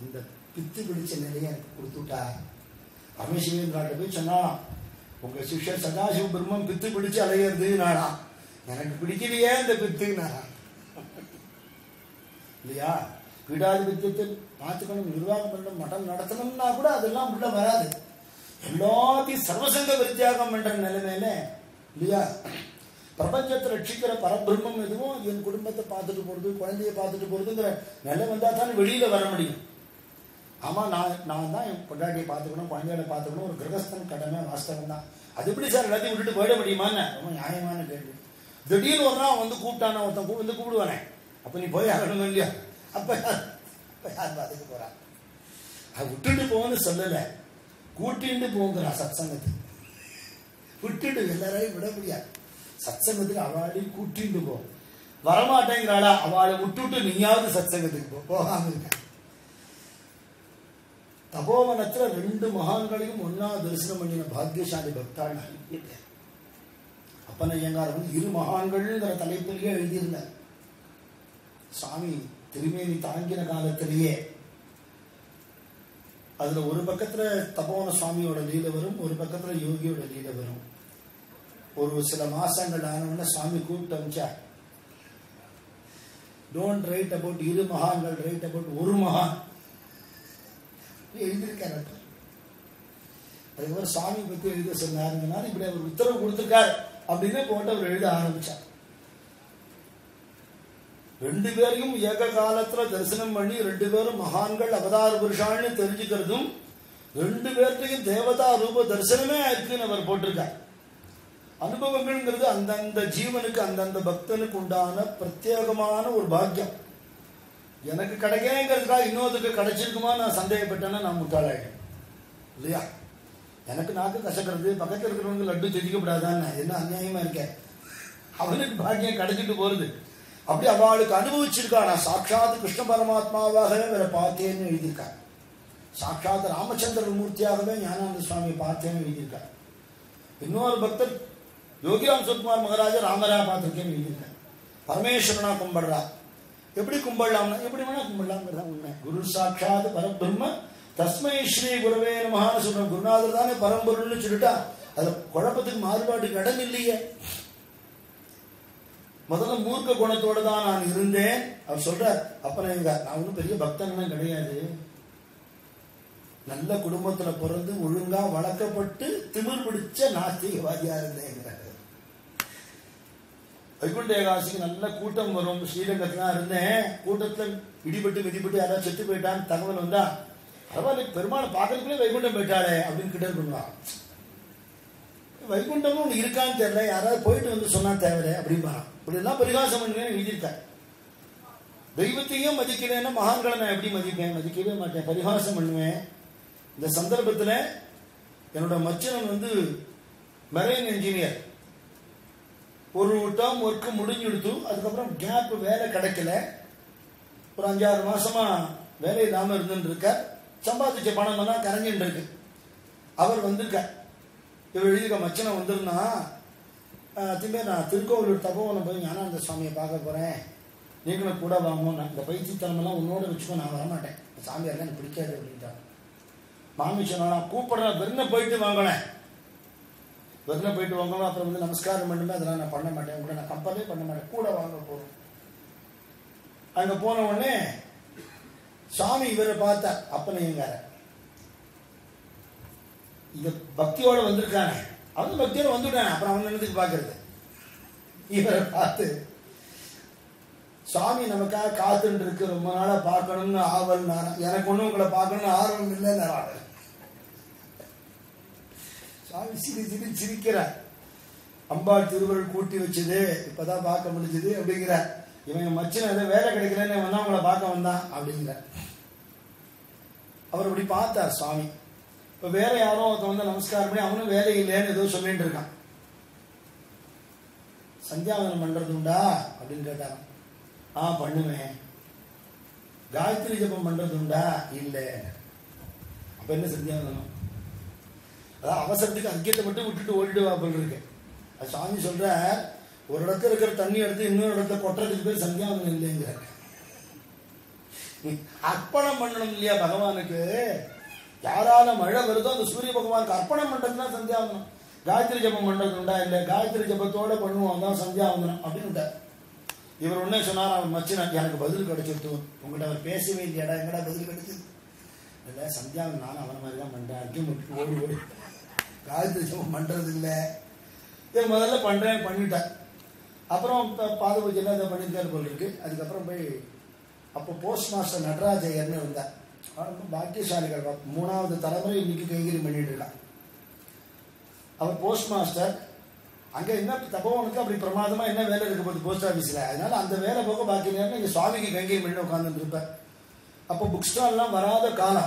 இந்த பித்து பிடிச்ச நிலையை எனக்கு கொடுத்துட்டா பரமசிவன் போய் சொன்னாலாம் உங்க சிஷ்யர் சதாசிவ பிரம்மம் பித்து பிடிச்சு அலையிறது நாளாம் எனக்கு பிடிக்கலையே இந்த பித்துனாரா இல்லையா பீடாதிபத்தியத்தை பார்த்துக்கணும் நிர்வாகம் பண்ணணும் மடம் நடத்தணும்னா கூட அதெல்லாம் உள்ள வராது எல்லாத்தையும் சர்வசங்க வித்தியாகம் பண்ற நிலைமையில இல்லையா பிரபஞ்சத்தை ரட்சிக்கிற பரபிரம்மம் எதுவும் என் குடும்பத்தை பார்த்துட்டு போறது குழந்தைய பார்த்துட்டு போறதுங்கிற நிலை வந்தா தான் வெளியில வர முடியும் ஆமா நான் நான் தான் என் பொண்டாட்டியை பார்த்துக்கணும் குழந்தைகளை பார்த்துக்கணும் ஒரு கிரகஸ்தன் கடமை வாஸ்தவம் தான் அது எப்படி சார் எல்லாத்தையும் விட்டுட்டு போயிட முடியுமான்னு ரொம்ப நியாயமான கேள்வி திடீர்னு ஒரு நாள் வந்து கூப்பிட்டானா ஒருத்தன் கூப்பிட்டு வந்து கூப்பிடுவானே அப்ப நீ போய் ஆகணும் இல்லையா அப்ப யார் அப்ப யார் பார்த்துக்க போறா அது விட்டுட்டு போன்னு சொல்லல கூட்டிட்டு போங்கிறான் சத்சங்கத்துக்கு விட்டுட்டு எல்லாரையும் விட முடியாது சத்சங்கத்துக்கு அவளையும் கூட்டிட்டு போ வரமாட்டேங்கிறாளா அவளை விட்டுட்டு நீயாவது சத்சங்கத்துக்கு போ போகாம இருக்க தபோவனத்துல ரெண்டு மகான்களையும் ஒன்னா தரிசனம் பண்ணின பாக்கியசாலி பக்தாள் நிறைய பேர் அப்பன ஐயங்கார் வந்து இரு மகான்கள்ங்கிற தலைப்பிலேயே எழுதியிருந்தார் சாமி திருமேனி தாங்கின காலத்திலேயே அதுல ஒரு பக்கத்துல தபோவன சுவாமியோட லீல வரும் ஒரு பக்கத்துல யோகியோட லீல வரும் ஒரு சில மாசங்கள் ஆனவுடனே சுவாமி கூப்பிட்டு அமிச்சா டோன்ட் ரைட் அபவுட் இரு மகான்கள் ரைட் அபவுட் ஒரு மகான் எழுதியிருக்காரு அப்ப. அதுக்கப்புறம் சாமி பத்தி எழுத சொன்னாருங்கன்னா இப்படி அவர் உத்தரவு கொடுத்திருக்கார் அப்படின்னு போட்டு அவர் எழுத ஆரம்பிச்சார் ரெண்டு பேரையும் ஏக காலத்துல தரிசனம் பண்ணி ரெண்டு பேரும் மகான்கள் அவதார புருஷான்னு தெரிஞ்சுக்கிறதும் ரெண்டு பேர்த்தையும் தேவதா ரூப தரிசனமே இருக்குன்னு அவர் போட்டிருக்கார் அனுபவங்கள்ங்கிறது அந்தந்த ஜீவனுக்கு அந்தந்த பக்தனுக்கு உண்டான பிரத்யேகமான ஒரு பாக்கியம் எனக்கு கிடைக்கங்கிறதுக்காக இன்னொருத்துக்கு கிடைச்சிருக்குமா நான் சந்தேகப்பட்டேன்னா நான் முட்டாளாயிட்டேன் இல்லையா எனக்கு நாக்கு கசக்கிறது பக்கத்தில் இருக்கிறவங்க லட்டு செதிக்கப்படாதான்னு என்ன அநியாயமா இருக்கேன் அவனுக்கு பாக்கியம் கிடைச்சிட்டு போறது அப்படி அவளுக்கு அனுபவிச்சிருக்கா நான் சாட்சாத் கிருஷ்ண பரமாத்மாவாகவே வேற பார்த்தேன்னு எழுதியிருக்கா சாட்சாத் ராமச்சந்திர மூர்த்தியாகவே ஞானானந்த சுவாமியை பார்த்தேன்னு எழுதியிருக்கா இன்னொரு பக்தர் யோகிராம் சுகுமார் மகாராஜா ராமரா பார்த்திருக்கேன்னு எழுதியிருக்கார் பரமேஸ்வரனா கும்பிடுறா எப்படி கும்பிடலாம்னா எப்படி வேணா கும்பிடலாம்ங்கிறதா உண்மை குரு சாட்சாத் பரபிரம்ம தஸ்மை ஸ்ரீ குருவே நமஹான்னு சொல்ற குருநாதர் தானே பரம்பொருள்னு சொல்லிட்டா அதுல குழப்பத்துக்கு மாறுபாட்டுக்கு இடம் இல்லையே முதல்ல மூர்க்க குணத்தோட தான் நான் இருந்தேன் அவர் சொல்றார் அப்ப நான் எங்க நான் ஒன்றும் பெரிய பக்தன்லாம் கிடையாது நல்ல குடும்பத்துல பிறந்து ஒழுங்கா வளர்க்கப்பட்டு திமிர் பிடிச்ச நாஸ்திகவாதியா இருந்தேங்கிறார் வைகுண்ட ஏகாசிக்கு நல்ல கூட்டம் வரும் ஸ்ரீரங்கத்துல தான் இருந்தேன் கூட்டத்துல இடிபட்டு மிதிப்பட்டு யாராவது செத்து போயிட்டான்னு தகவல் வந்தா பரவாயில்ல பெருமாளை பார்க்கறதுக்குள்ளே வைகுண்டம் போயிட்டாளே அப்படின்னு கிட்ட பண்ணுவான் வைகுண்டமும் ஒன்று இருக்கான்னு தெரியல யாராவது போயிட்டு வந்து சொன்னா தேவையில்லை அப்படிம்பான் இப்படி எல்லாம் பரிகாசம் பண்ணுவேன்னு எழுதியிருக்கார் தெய்வத்தையும் மதிக்கிறேன்னா மகான்களை நான் எப்படி மதிப்பேன் மதிக்கவே மாட்டேன் பரிகாசம் பண்ணுவேன் இந்த சந்தர்ப்பத்தில் என்னோட மச்சனன் வந்து மெரைன் இன்ஜினியர் ஒரு டேர்ம் ஒர்க்கு முடிஞ்சுடுத்து அதுக்கப்புறம் கேப் வேலை கிடைக்கல ஒரு அஞ்சாறு மாசமா வேலை இல்லாம இருந்துட்டு இருக்க சம்பாதிச்ச பணம் எல்லாம் கரைஞ்சுட்டு இருக்கு அவர் வந்திருக்கார் இவர் எழுதிக்க மச்சனை வந்திருந்தா திரும்ப நான் திருக்கோவிலூர் தபோவனம் போய் ஞானானந்த சுவாமியை பார்க்க போறேன் நீங்களும் கூட வாங்க நான் இந்த பயிற்சித்தனமெல்லாம் உன்னோட வச்சுக்கோ நான் வரமாட்டேன் சாமியார் எனக்கு பிடிக்காது அப்படின்ட்டார் மாமி சொன்னா கூப்பிடுறேன் வெறும் போயிட்டு வாங்கினேன் வெறும் போயிட்டு வாங்கணும் அப்புறம் வந்து நமஸ்காரம் பண்ணுமே அதெல்லாம் நான் பண்ண மாட்டேன் கூட நான் கம்பலே பண்ண மாட்டேன் கூட வாங்க போறோம் அங்க போன உடனே சாமி இவரை பார்த்தார் அப்பனையங்கார இந்த பக்தியோட வந்திருக்கானே அவன் பக்தியோட வந்துட்டானே அப்புறம் அவன் என்னத்துக்கு பாக்குறது இவரை பார்த்து சுவாமி நமக்காக காத்துட்டு இருக்கு ரொம்ப நாளா பார்க்கணும்னு ஆவல் எனக்கு ஒண்ணும் உங்களை பார்க்கணும்னு ஆர்வம் இல்லைன்னு சுவாமி சிரி சிரி சிரிக்கிறார் அம்பாள் திருவருள் கூட்டி வச்சது இப்பதான் பார்க்க முடிஞ்சது அப்படிங்கிற இவன் மச்சன் ஏதோ வேலை கிடைக்கலன்னு வந்தா உங்களை பார்க்க வந்தான் அப்படிங்கிற அவர் இப்படி பார்த்தார் சுவாமி இப்ப வேற யாரோ ஒருத்தன் வந்து நமஸ்காரம் பண்ணி அவனும் வேலை இல்லைன்னு ஏதோ சொல்லிட்டு இருக்கான் சந்தியாவனம் பண்றது உண்டா அப்படின்னு கேட்டாராம் ஆ பண்ணுவேன் காயத்ரி ஜபம் பண்றது உண்டா இல்ல அப்ப என்ன சந்தியாவனம் அதான் அவசரத்துக்கு அங்கேயத்தை மட்டும் விட்டுட்டு ஓடிடுவா போல் இருக்கு அது சாமி சொல்ற ஒரு இடத்துல இருக்கிற தண்ணி எடுத்து இன்னொரு இடத்துல கொட்டுறதுக்கு பேர் சந்தியாவனம் இல்லைங்கிற நீ அர்ப்பணம் பண்ணணும் இல்லையா பகவானுக்கு யாரால மழை வருதோ அந்த சூரிய பகவானுக்கு அர்ப்பணம் பண்றதுனா சந்தியாவந்தனம் காயத்ரி ஜபம் பண்றது உண்டா இல்லை காயத்ரி ஜபத்தோட பண்ணுவோம் தான் சந்தியாவந்தனம் அப்படின்னு இவர் உடனே சொன்னார் அவன் மச்சினான் எனக்கு பதில் கிடைச்சிருத்து உங்கள்கிட்ட அவர் பேசவே இல்லையாடா எங்கடா பதில் கிடைச்சது இல்லை சந்தியாவந்தனம் நானும் அவன மாதிரி தான் பண்றேன் அர்ஜுன் மட்டும் ஓடி ஓடி காயத்ரி ஜபம் பண்றது இல்லை இதை முதல்ல பண்றேன் பண்ணிட்டேன் அப்புறம் ப- பாத பூஜைலாம் இதை பண்ணியிருக்காரு போல இருக்கு அதுக்கப்புறம் போய் அப்போ போஸ்ட் மாஸ்டர் நடராஜையர்னு இருந்தார் அவர் ரொம்ப பாக்கியசாலிகள் பா- மூணாவது தலைமுறை இன்னைக்கு கைங்கரி பண்ணிட்டு இருக்கான் அவர் போஸ்ட் மாஸ்டர் அங்க என்ன தபோவனுக்கு அப்படி பிரமாதமா என்ன வேலை இருக்க போகுது போஸ்ட் ஆபீஸ்ல அதனால அந்த வேலை போக பாக்கி நேரம் இங்க சுவாமிக்கு கைங்கரி பண்ணி உட்கார்ந்துட்டு இருப்பேன் அப்போ புக் ஸ்டால்லாம் வராத காலம்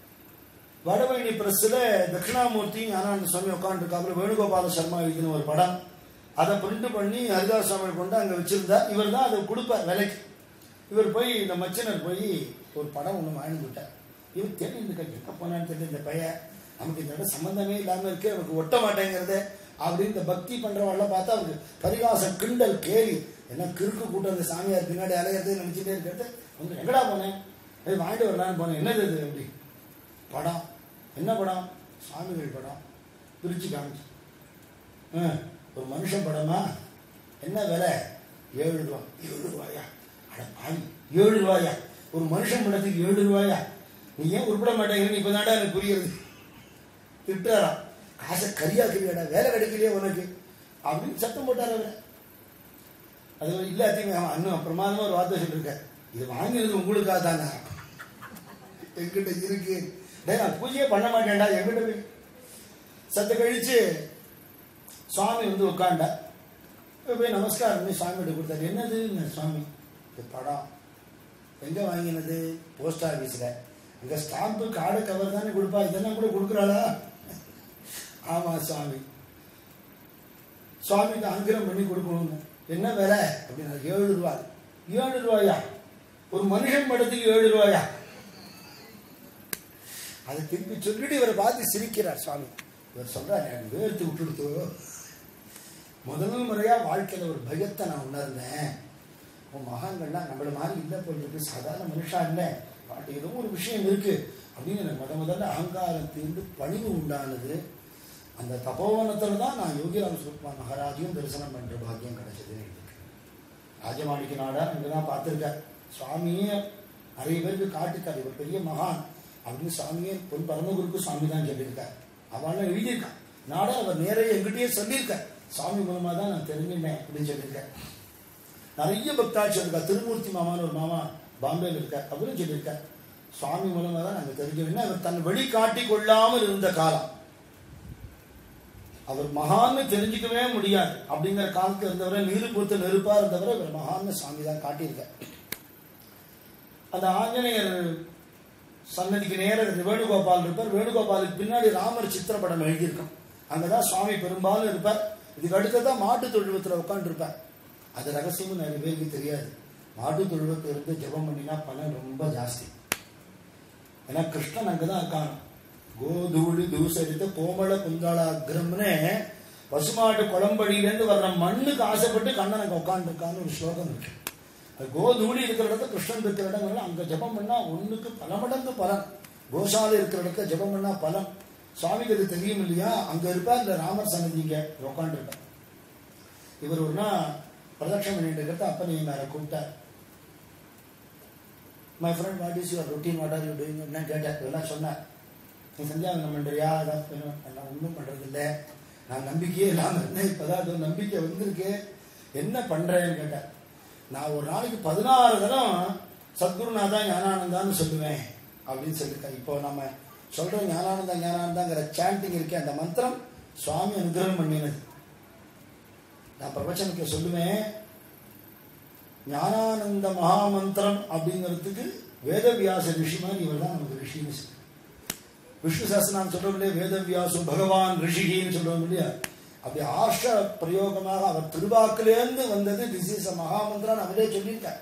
வடபழனி பிரஸ்ல தட்சிணாமூர்த்தி ஞானானந்த சுவாமி உட்காந்துருக்காப்புல வேணுகோபால சர்மா எழுதின ஒரு படம் அதை பிரிண்ட் பண்ணி ஹரிதாஸ் சுவாமி கொண்டு அங்க வச்சிருந்தார் இவர் தான் அதை கொடுப்பார் விலைக்கு இவர் போய் இந்த மச்சினர் போய் ஒரு படம் ஒன்று வாங்கி விட்டார் இவர் தேடி இருக்க எங்க போனான்னு தெரியல இந்த பையன் நமக்கு இந்த இடம் சம்பந்தமே இல்லாம இருக்கு அவனுக்கு ஒட்ட மாட்டேங்கிறது அப்படின்னு இந்த பக்தி பண்றவெல்லாம் பார்த்தா அவருக்கு பரிகாசம் கிண்டல் கேலி என்ன கிறுக்கு கூட்டம் அந்த சாமியார் பின்னாடி அலையிறது நினைச்சிட்டே இருக்கிறது வந்து எங்கடா போனேன் ஏய் வாங்கிட்டு வரலான்னு போனேன் என்னது இது அப்படி படம் என்ன படம் சாமிகள் படம் பிரிச்சு காமிச்சு ஆ, ஒரு மனுஷன் படமா என்ன விலை ஏழு ரூபா ஏழு ரூபாயா அட பாவி ஏழு ரூபாயா ஒரு மனுஷன் படத்துக்கு ஏழு ரூபாயா நீ ஏன் உருப்பட மாட்டேங்கிற இப்போ தாண்டா எனக்கு புரியுது திட்டுறாராம் காசை கரியாக்குறியாடா வேலை கிடைக்கலையே உனக்கு அப்படின்னு சத்தம் போட்டார் அவர் அது இல்லாத்தையும் அவன் இன்னும் பிரமாதமா ஒரு வார்த்தை சொல்லியிருக்கார் இது வாங்கினது உங்களுக்காக தானே என்கிட்ட இருக்கு டேய் நான் பூஜையே பண்ண மாட்டேன்டா என்கிட்ட போய் சத்த கழிச்சு சுவாமி வந்து உட்காண்டா போய் நமஸ்காரம் பண்ணி சாமிகிட்ட கொடுத்தாரு என்னது சுவாமி இது படம் எங்க வாங்கினது போஸ்ட் ஆபீஸ்ல அங்க ஸ்டாம்பு கார்டு கவர் தானே கொடுப்பா இதெல்லாம் கூட கொடுக்குறாளா ஆமா சுவாமி சுவாமிக்கு அங்கிரம் பண்ணி கொடுக்கணும் என்ன விலை அப்படின்னா ஏழு ரூபாய் ஏழு ரூபாயா ஒரு மனுஷன் படத்துக்கு ஏழு ரூபாயா அதை திருப்பி சொல்லிட்டு இவரை பார்த்து சிரிக்கிறார் சுவாமி இவர் சொல்றாரு எனக்கு வேர்த்து விட்டுடுத்து முதல் முறையா வாழ்க்கையில ஒரு பயத்தை நான் உணர்ந்தேன் உன் மகான்கள்லாம் நம்மள மாதிரி இல்லை போல் இருக்கு சாதாரண மனுஷா இல்லை பாட்டு ஏதோ ஒரு விஷயம் இருக்கு அப்படின்னு எனக்கு முத முதல்ல அகங்காரம் தீர்ந்து பணிவு உண்டானது அந்த தபோவனத்துல தான் நான் யோகிராம் சுருப்பா மகாராஜையும் தரிசனம் பண்ற பாக்கியம் கிடைச்சதுன்னு எழுதிருக்கு ராஜமாணிக்க நாடார் அங்கே தான் பார்த்துருக்கார் சுவாமியே நிறைய பேருக்கு காட்டிருக்கார் இவர் பெரிய மகான் அப்படின்னு சாமியே பொன் பரமகுருக்கு சுவாமி தான் சொல்லியிருக்கார் அவெல்லாம் எழுதியிருக்கான் நாடார் அவர் நேரையே எங்கிட்டயே சொல்லியிருக்கார் சாமி மூலமா தான் நான் தெரிஞ்சுட்டேன் அப்படின்னு சொல்லியிருக்கார் நிறைய பக்தாட்சி இருக்கா திருமூர்த்தி மாமான்னு ஒரு மாமா பாம்பேல இருக்கார் அவரும் சொல்லியிருக்கார் சுவாமி மூலமா தான் நாங்கள் தெரிஞ்சோம்னா அவர் தன் வெளிக்காட்டி கொள்ளாமல் இருந்த காலம் அவர் மகான்னு தெரிஞ்சுக்கவே முடியாது அப்படிங்கிற காலத்துல இருந்தவரை நீரு பூத்து நெருப்பா இருந்தவரை இவர் மகான்னு சாமி தான் காட்டியிருக்கார் அந்த ஆஞ்சநேயர் சன்னதிக்கு நேர வேணுகோபால் இருப்பார் வேணுகோபாலுக்கு பின்னாடி ராமர் சித்திரப்படம் எழுதியிருக்கும் அங்கதான் சுவாமி பெரும்பாலும் இருப்பார் இதுக்கு அடுத்ததான் மாட்டு தொழுவத்துல உட்காந்துருப்பார் அது ரகசியமும் நிறைய பேருக்கு தெரியாது மாட்டு தொழுவத்தை இருந்து ஜெபம் பண்ணினா பலன் ரொம்ப ஜாஸ்தி ஏன்னா கிருஷ்ணன் அங்கதான் இருக்கான் கோதூளி தூசரித்த கோமள குந்தாளாகிரம்னு பசுமாட்டு குளம்படியிலேருந்து வர்ற மண்ணுக்கு ஆசைப்பட்டு கண்ணன் அங்கே உட்காந்துருக்கான்னு ஒரு ஸ்லோகம் இருக்கு அது கோதூளி இருக்கிற இடத்துல கிருஷ்ணன் இருக்கிற இடங்கள்ல அங்க ஜெபம் பண்ணா ஒண்ணுக்கு பல மடங்கு பலன் கோசாலை இருக்கிற இடத்துல ஜெபம் பண்ணா பலன் சுவாமிக்கு அது தெரியும் இல்லையா அங்க இருப்பார் இந்த ராமர் சன்னதிங்க உட்காந்துருப்பார் இவர் ஒரு நாள் பிரதட்சம் பண்ணிட்டு இருக்கிறத அப்ப நீங்க மேல கூப்பிட்டார் my friend what is your routine what are you doing என்ன கேட்டேன் இதெல்லாம் சொன்னேன் நீ சந்தியாவந்தனம் பண்றியா அதான் பண்ணணும். நான் ஒன்றும் பண்றது இல்லை நான் நம்பிக்கையே இல்லாமல் இருந்தேன் இப்போதான் அது நம்பிக்கை வந்திருக்கு என்ன பண்றேன்னு கேட்டேன் நான் ஒரு நாளைக்கு பதினாறு தரம் சத்குருநாதா ஞானானந்தான்னு சொல்லுவேன் அப்படின்னு சொல்லியிருக்கேன் இப்போ நம்ம சொல்றோம் ஞானானந்தா ஞானானந்தாங்கிற சாண்டிங் இருக்கே அந்த மந்திரம் சுவாமி அனுகிரகம் பண்ணினது நான் பிரவச்சனத்தில் சொல்லுவேன் ஞானானந்த மகாமந்திரம் அப்படிங்கிறதுக்கு வேதவியாச ரிஷி மாதிரி இவர் தான் நமக்கு ரிஷின்னு சொல்லு. விஷ்ணு சாஸ்திரம் சொல்றோம் இல்லையா வேதவியாசம் பகவான் ரிஷிகின்னு சொல்றோம் இல்லையா அப்படி ஆர்ஷ பிரயோகமாக அவர் திருவாக்கிலேருந்து வந்தது திஸ் இஸ் மகாமந்திரம் அவரே சொல்லியிருக்கார்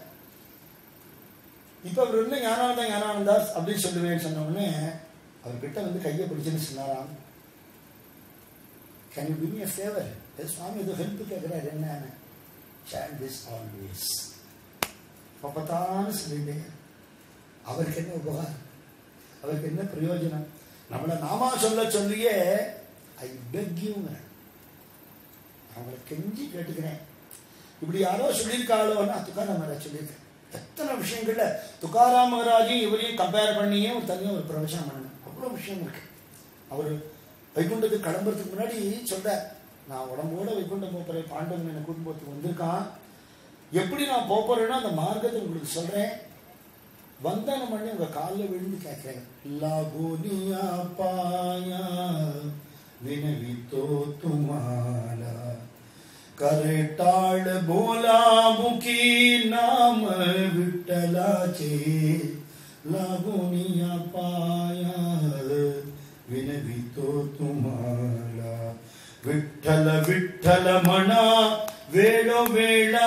இப்ப அவர் என்ன ஞானானந்தா ஞானானந்தாஸ் அப்படின்னு சொல்லுவேன்னு சொன்ன உடனே அவர்கிட்ட வந்து கையை பிடிச்சுன்னு சொன்னாராம் can you give me favour Swami ஏதோ ஹெல்ப் கேட்கிறாரு என்னன்னு சாண்ட் திஸ் ஆல்வேஸ் பப்பத்தான்னு சொல்லிட்டேன் அவருக்கு என்ன உபகாரம் அவருக்கு என்ன பிரயோஜனம் நம்மளை நாமா சொல்ல சொல்லியே ஐ பெக்யூங்க அவங்கள கெஞ்சி கேட்டுக்கிறேன் இப்படி யாரோ சொல்லியிருக்காளோன்னா துக்காராம் மகாராஜ் சொல்லியிருக்கேன் எத்தனை விஷயங்கள்ல துக்காராம் மகாராஜையும் இவரையும் கம்பேர் பண்ணியே ஒரு தனியாக ஒரு பிரவச்சனம் பண்ணணும் அவ்வளோ விஷயம் இருக்கு அவர் வைகுண்டத்துக்கு கிளம்புறதுக்கு முன்னாடி சொல்றார் நான் உடம்போட வைகுண்டம் போகிறேன் பாண்டவன் என்னை கூட்டு போகிறதுக்கு வந்திருக்கான் எப்படி நான் போறேன்னா அந்த மார்க்கத்தை உங்களுக்கு சொல்றேன் வந்தனம் பண்ணி உங்க காலில் விழுந்து கேட்கிறேன் லாகுனியா பாயா வினவித்தோ துமாலா கரெட்டாள் போலா முகி நாம விட்டலாச்சே லாகுனியா பாயா विनवितो तुम्हाला विठ्ठल विठ्ठल म्हणा वेळो वेळा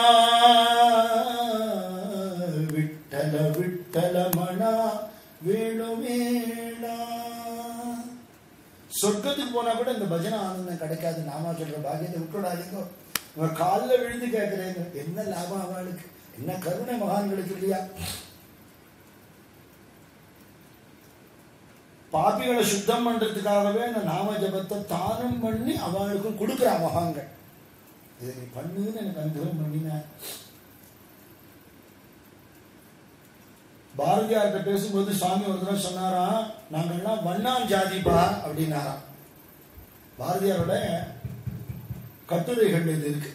विठ्ठल विठ्ठल म्हणा வேணு வேளா சொர்க்கத்துக்கு போனா கூட இந்த பஜனை ஆனந்தம் கிடைக்காது நாமா சொல்ற பாக்கியத்தை விட்டுடாதீங்க உங்க காலில் விழுந்து கேட்கிறேங்க என்ன லாபம் அவளுக்கு என்ன கருணை மகான்களுக்கு இல்லையா பாப்பிகளை சுத்தம் பண்றதுக்காகவே இந்த நாம ஜபத்தை தானம் பண்ணி அவளுக்கும் கொடுக்குறா மகான்கள் இதை நீ பண்ணுன்னு எனக்கு அனுபவம் பண்ணின பாரதியார்கிட்ட பேசும்போது சுவாமி ஒரு தடவை சொன்னாராம் நாங்கள்லாம் வண்ணான் ஜாதிபா அப்படின்னாராம் பாரதியாரோட கட்டுரைகள் இது இருக்கு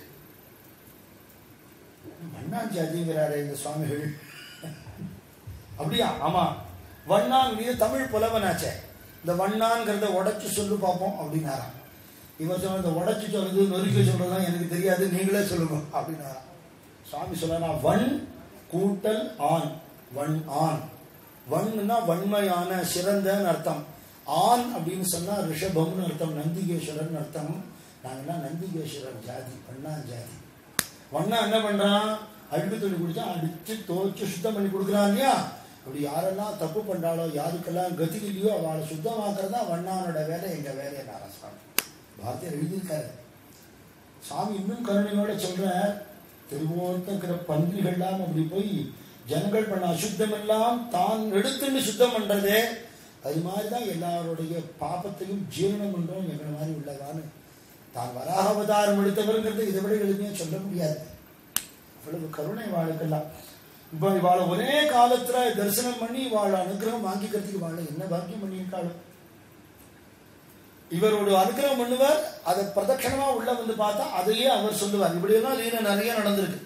வண்ணான் ஜாதிங்கிறாரு இந்த சுவாமிகள் அப்படியா ஆமா வண்ணான் மீது தமிழ் புலவனாச்சே இந்த வண்ணான்ங்கிறத உடைச்சு சொல்லு பார்ப்போம் அப்படின்னாராம் இவன் சொன்ன இந்த உடைச்சு சொல்றது நொறுக்கி சொல்றதுலாம் எனக்கு தெரியாது நீங்களே சொல்லுங்க அப்படின்னாராம் சுவாமி சொல்ல வன் கூட்டல் ஆண் வன் ஆண் வன்னா வன்மையான சிறந்தன்னு அர்த்தம் ஆண் அப்படின்னு சொன்னா ரிஷபம்னு அர்த்தம் நந்திகேஸ்வரன் அர்த்தம் நாங்கெல்லாம் நந்திகேஸ்வரன் ஜாதி வண்ணான் ஜாதி வண்ணா என்ன பண்றான் அழுக்கு துணி குடிச்சா அடிச்சு துவைச்சு சுத்தம் பண்ணி கொடுக்குறான் இல்லையா அப்படி யாரெல்லாம் தப்பு பண்றாளோ யாருக்கெல்லாம் கதி இல்லையோ அவளை சுத்தமாக்குறதா வண்ணானோட வேலை எங்க வேலையை நான் சுவாமி பாரதியார் எழுதியிருக்காரு சாமி இன்னும் கருணையோட சொல்ற திருவோர்த்தங்கிற பன்றிகள்லாம் அப்படி போய் ஜனங்கள் பண்ண அசுத்தம் எல்லாம் தான் எடுத்துன்னு சுத்தம் பண்றதே அது மாதிரி தான் எல்லாருடைய பாப்பத்தையும் ஜீரணம் பண்றோம் எங்களை மாதிரி உள்ளதான்னு தான் வராக அவதாரம் எடுத்தவருங்கிறது இதை விட எளிமையா சொல்ல முடியாது அவ்வளவு கருணை வாழுக்கெல்லாம் இப்போ இவாளை ஒரே காலத்துல தரிசனம் பண்ணி இவாள அனுகிரகம் வாங்கிக்கிறதுக்கு இவாள என்ன பாக்கியம் பண்ணியிருக்காளோ இவரோட அனுகிரகம் பண்ணுவார் அதை பிரதட்சணமா உள்ள வந்து பார்த்தா அதையே அவர் சொல்லுவார் இப்படியெல்லாம் லீல நிறைய நடந்திருக்கு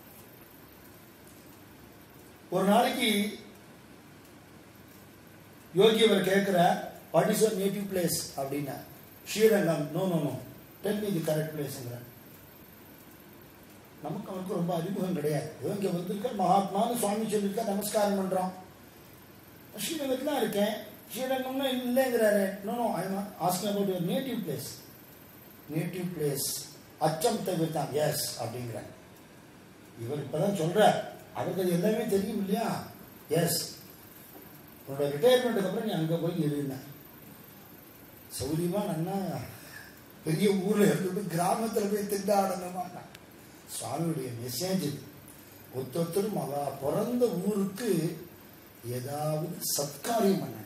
ஒரு நாளைக்கு யோகி அவர் கேட்கிற what is your native place அப்படின்னா Srirangam no no no tell me the correct பிளேஸ்ங்கிற நமக்கு அவனுக்கு ரொம்ப அறிமுகம் கிடையாது இவங்க வந்திருக்க மகாத்மான்னு சுவாமி சொல்லியிருக்க நமஸ்காரம் பண்றோம் ஸ்ரீரங்கத்தில் தான் இருக்கேன் ஸ்ரீரங்கம்னா இல்லைங்கிறாரு no no I asking about your native place native place அச்சம் தவிர்த்தான் எஸ் அப்படிங்கிறார் இவர் இப்பதான் சொல்றார் அவருக்கு அது எல்லாமே தெரியும் இல்லையா எஸ் உன்னோட ரிட்டையர்மெண்ட்டுக்கு அப்புறம் நீ அங்கே போய் இருந்த சௌரியமா நன்னா பெரிய ஊர்ல இருந்துட்டு கிராமத்துல போய் திண்டாடணுமா சுவாமியுடைய மெசேஜ் இது ஒருத்தரும் அவ பிறந்த ஊருக்கு ஏதாவது சத்காரியம் பண்ணணும்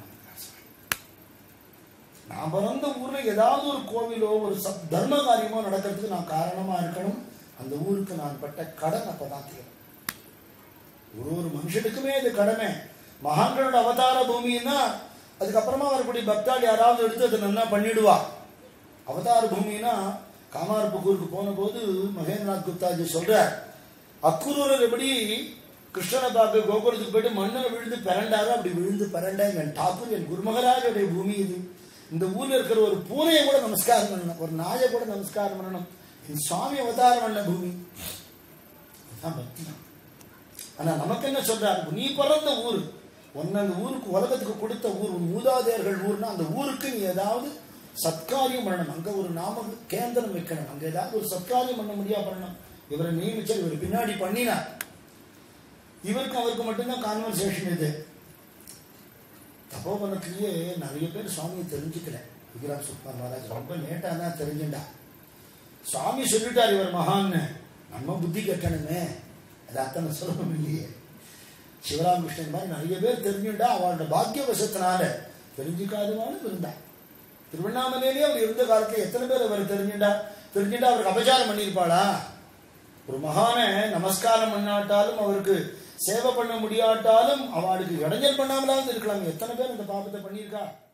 நான் பிறந்த ஊர்ல ஏதாவது ஒரு கோவிலோ ஒரு சத் தர்ம காரியமோ நடக்கிறதுக்கு நான் காரணமா இருக்கணும் அந்த ஊருக்கு நான் பட்ட கடன் அப்பதான் தீரும் ஒரு ஒரு மனுஷனுக்குமே இது கடமை மகான்களோட அவதார பூமின்னா அதுக்கப்புறமா வரக்கூடிய பக்தாள் யாராவது எடுத்து அதை நல்லா பண்ணிடுவா அவதார பூமினா காமாரப்புக்கூருக்கு போன போது மகேந்திரநாத் குப்தாஜி சொல்றார் அக்குரூரர் எப்படி கிருஷ்ணனை பார்க்க கோகுலத்துக்கு போயிட்டு மண்ணில் விழுந்து பிறண்டாரு அப்படி விழுந்து பிறண்டா என் டாக்கூர் என் குருமகராஜுடைய பூமி இது இந்த ஊர்ல இருக்கிற ஒரு பூனையை கூட நமஸ்காரம் பண்ணணும் ஒரு நாயை கூட நமஸ்காரம் பண்ணணும் என் சுவாமி அவதாரம் பண்ண பூமி அதுதான் பக்தி ஆனா நமக்கு என்ன சொல்றாரு நீ பிறந்த ஊர் உன்னை அந்த ஊருக்கு உலகத்துக்கு கொடுத்த ஊர் உன் மூதாதையர்கள் ஊர்னா அந்த ஊருக்கு நீ ஏதாவது சத்காரியம் பண்ணணும் அங்க ஒரு நாம கேந்திரம் வைக்கணும் அங்க ஏதாவது ஒரு சத்காரியம் பண்ண முடியா பண்ணணும் இவரை நியமிச்சார் இவர் பின்னாடி பண்ணினார் இவருக்கு அவருக்கு மட்டும்தான் கான்வர்சேஷன் இது தபோவனத்திலேயே நிறைய பேர் சுவாமியை தெரிஞ்சுக்கல விக்ரம் சுக்மார் மகாராஜ் ரொம்ப லேட்டா தான் தெரிஞ்சுண்டா சுவாமி சொல்லிட்டார் இவர் மகான்னு நம்ம புத்தி கட்டணுமே அது அத்தனை சுலபம் இல்லையே சிவராமகிருஷ்ணன் மாதிரி நிறைய பேர் தெரிஞ்சுட்டா அவளோட பாக்கியவசத்தினால தெரிஞ்சுக்காதவானும் இருந்தா திருவண்ணாமலையிலேயே அவர் இருந்த காலத்துல எத்தனை பேர் அவர் தெரிஞ்சுட்டா தெரிஞ்சுட்டா அவருக்கு அபச்சாரம் பண்ணியிருப்பாளா ஒரு மகான நமஸ்காரம் பண்ணாட்டாலும் அவருக்கு சேவை பண்ண முடியாட்டாலும் அவளுக்கு இடைஞ்சல் பண்ணாமலாவது இருக்கலாம் எத்தனை பேர் இந்த பாபத்தை பண்ணியிருக்கா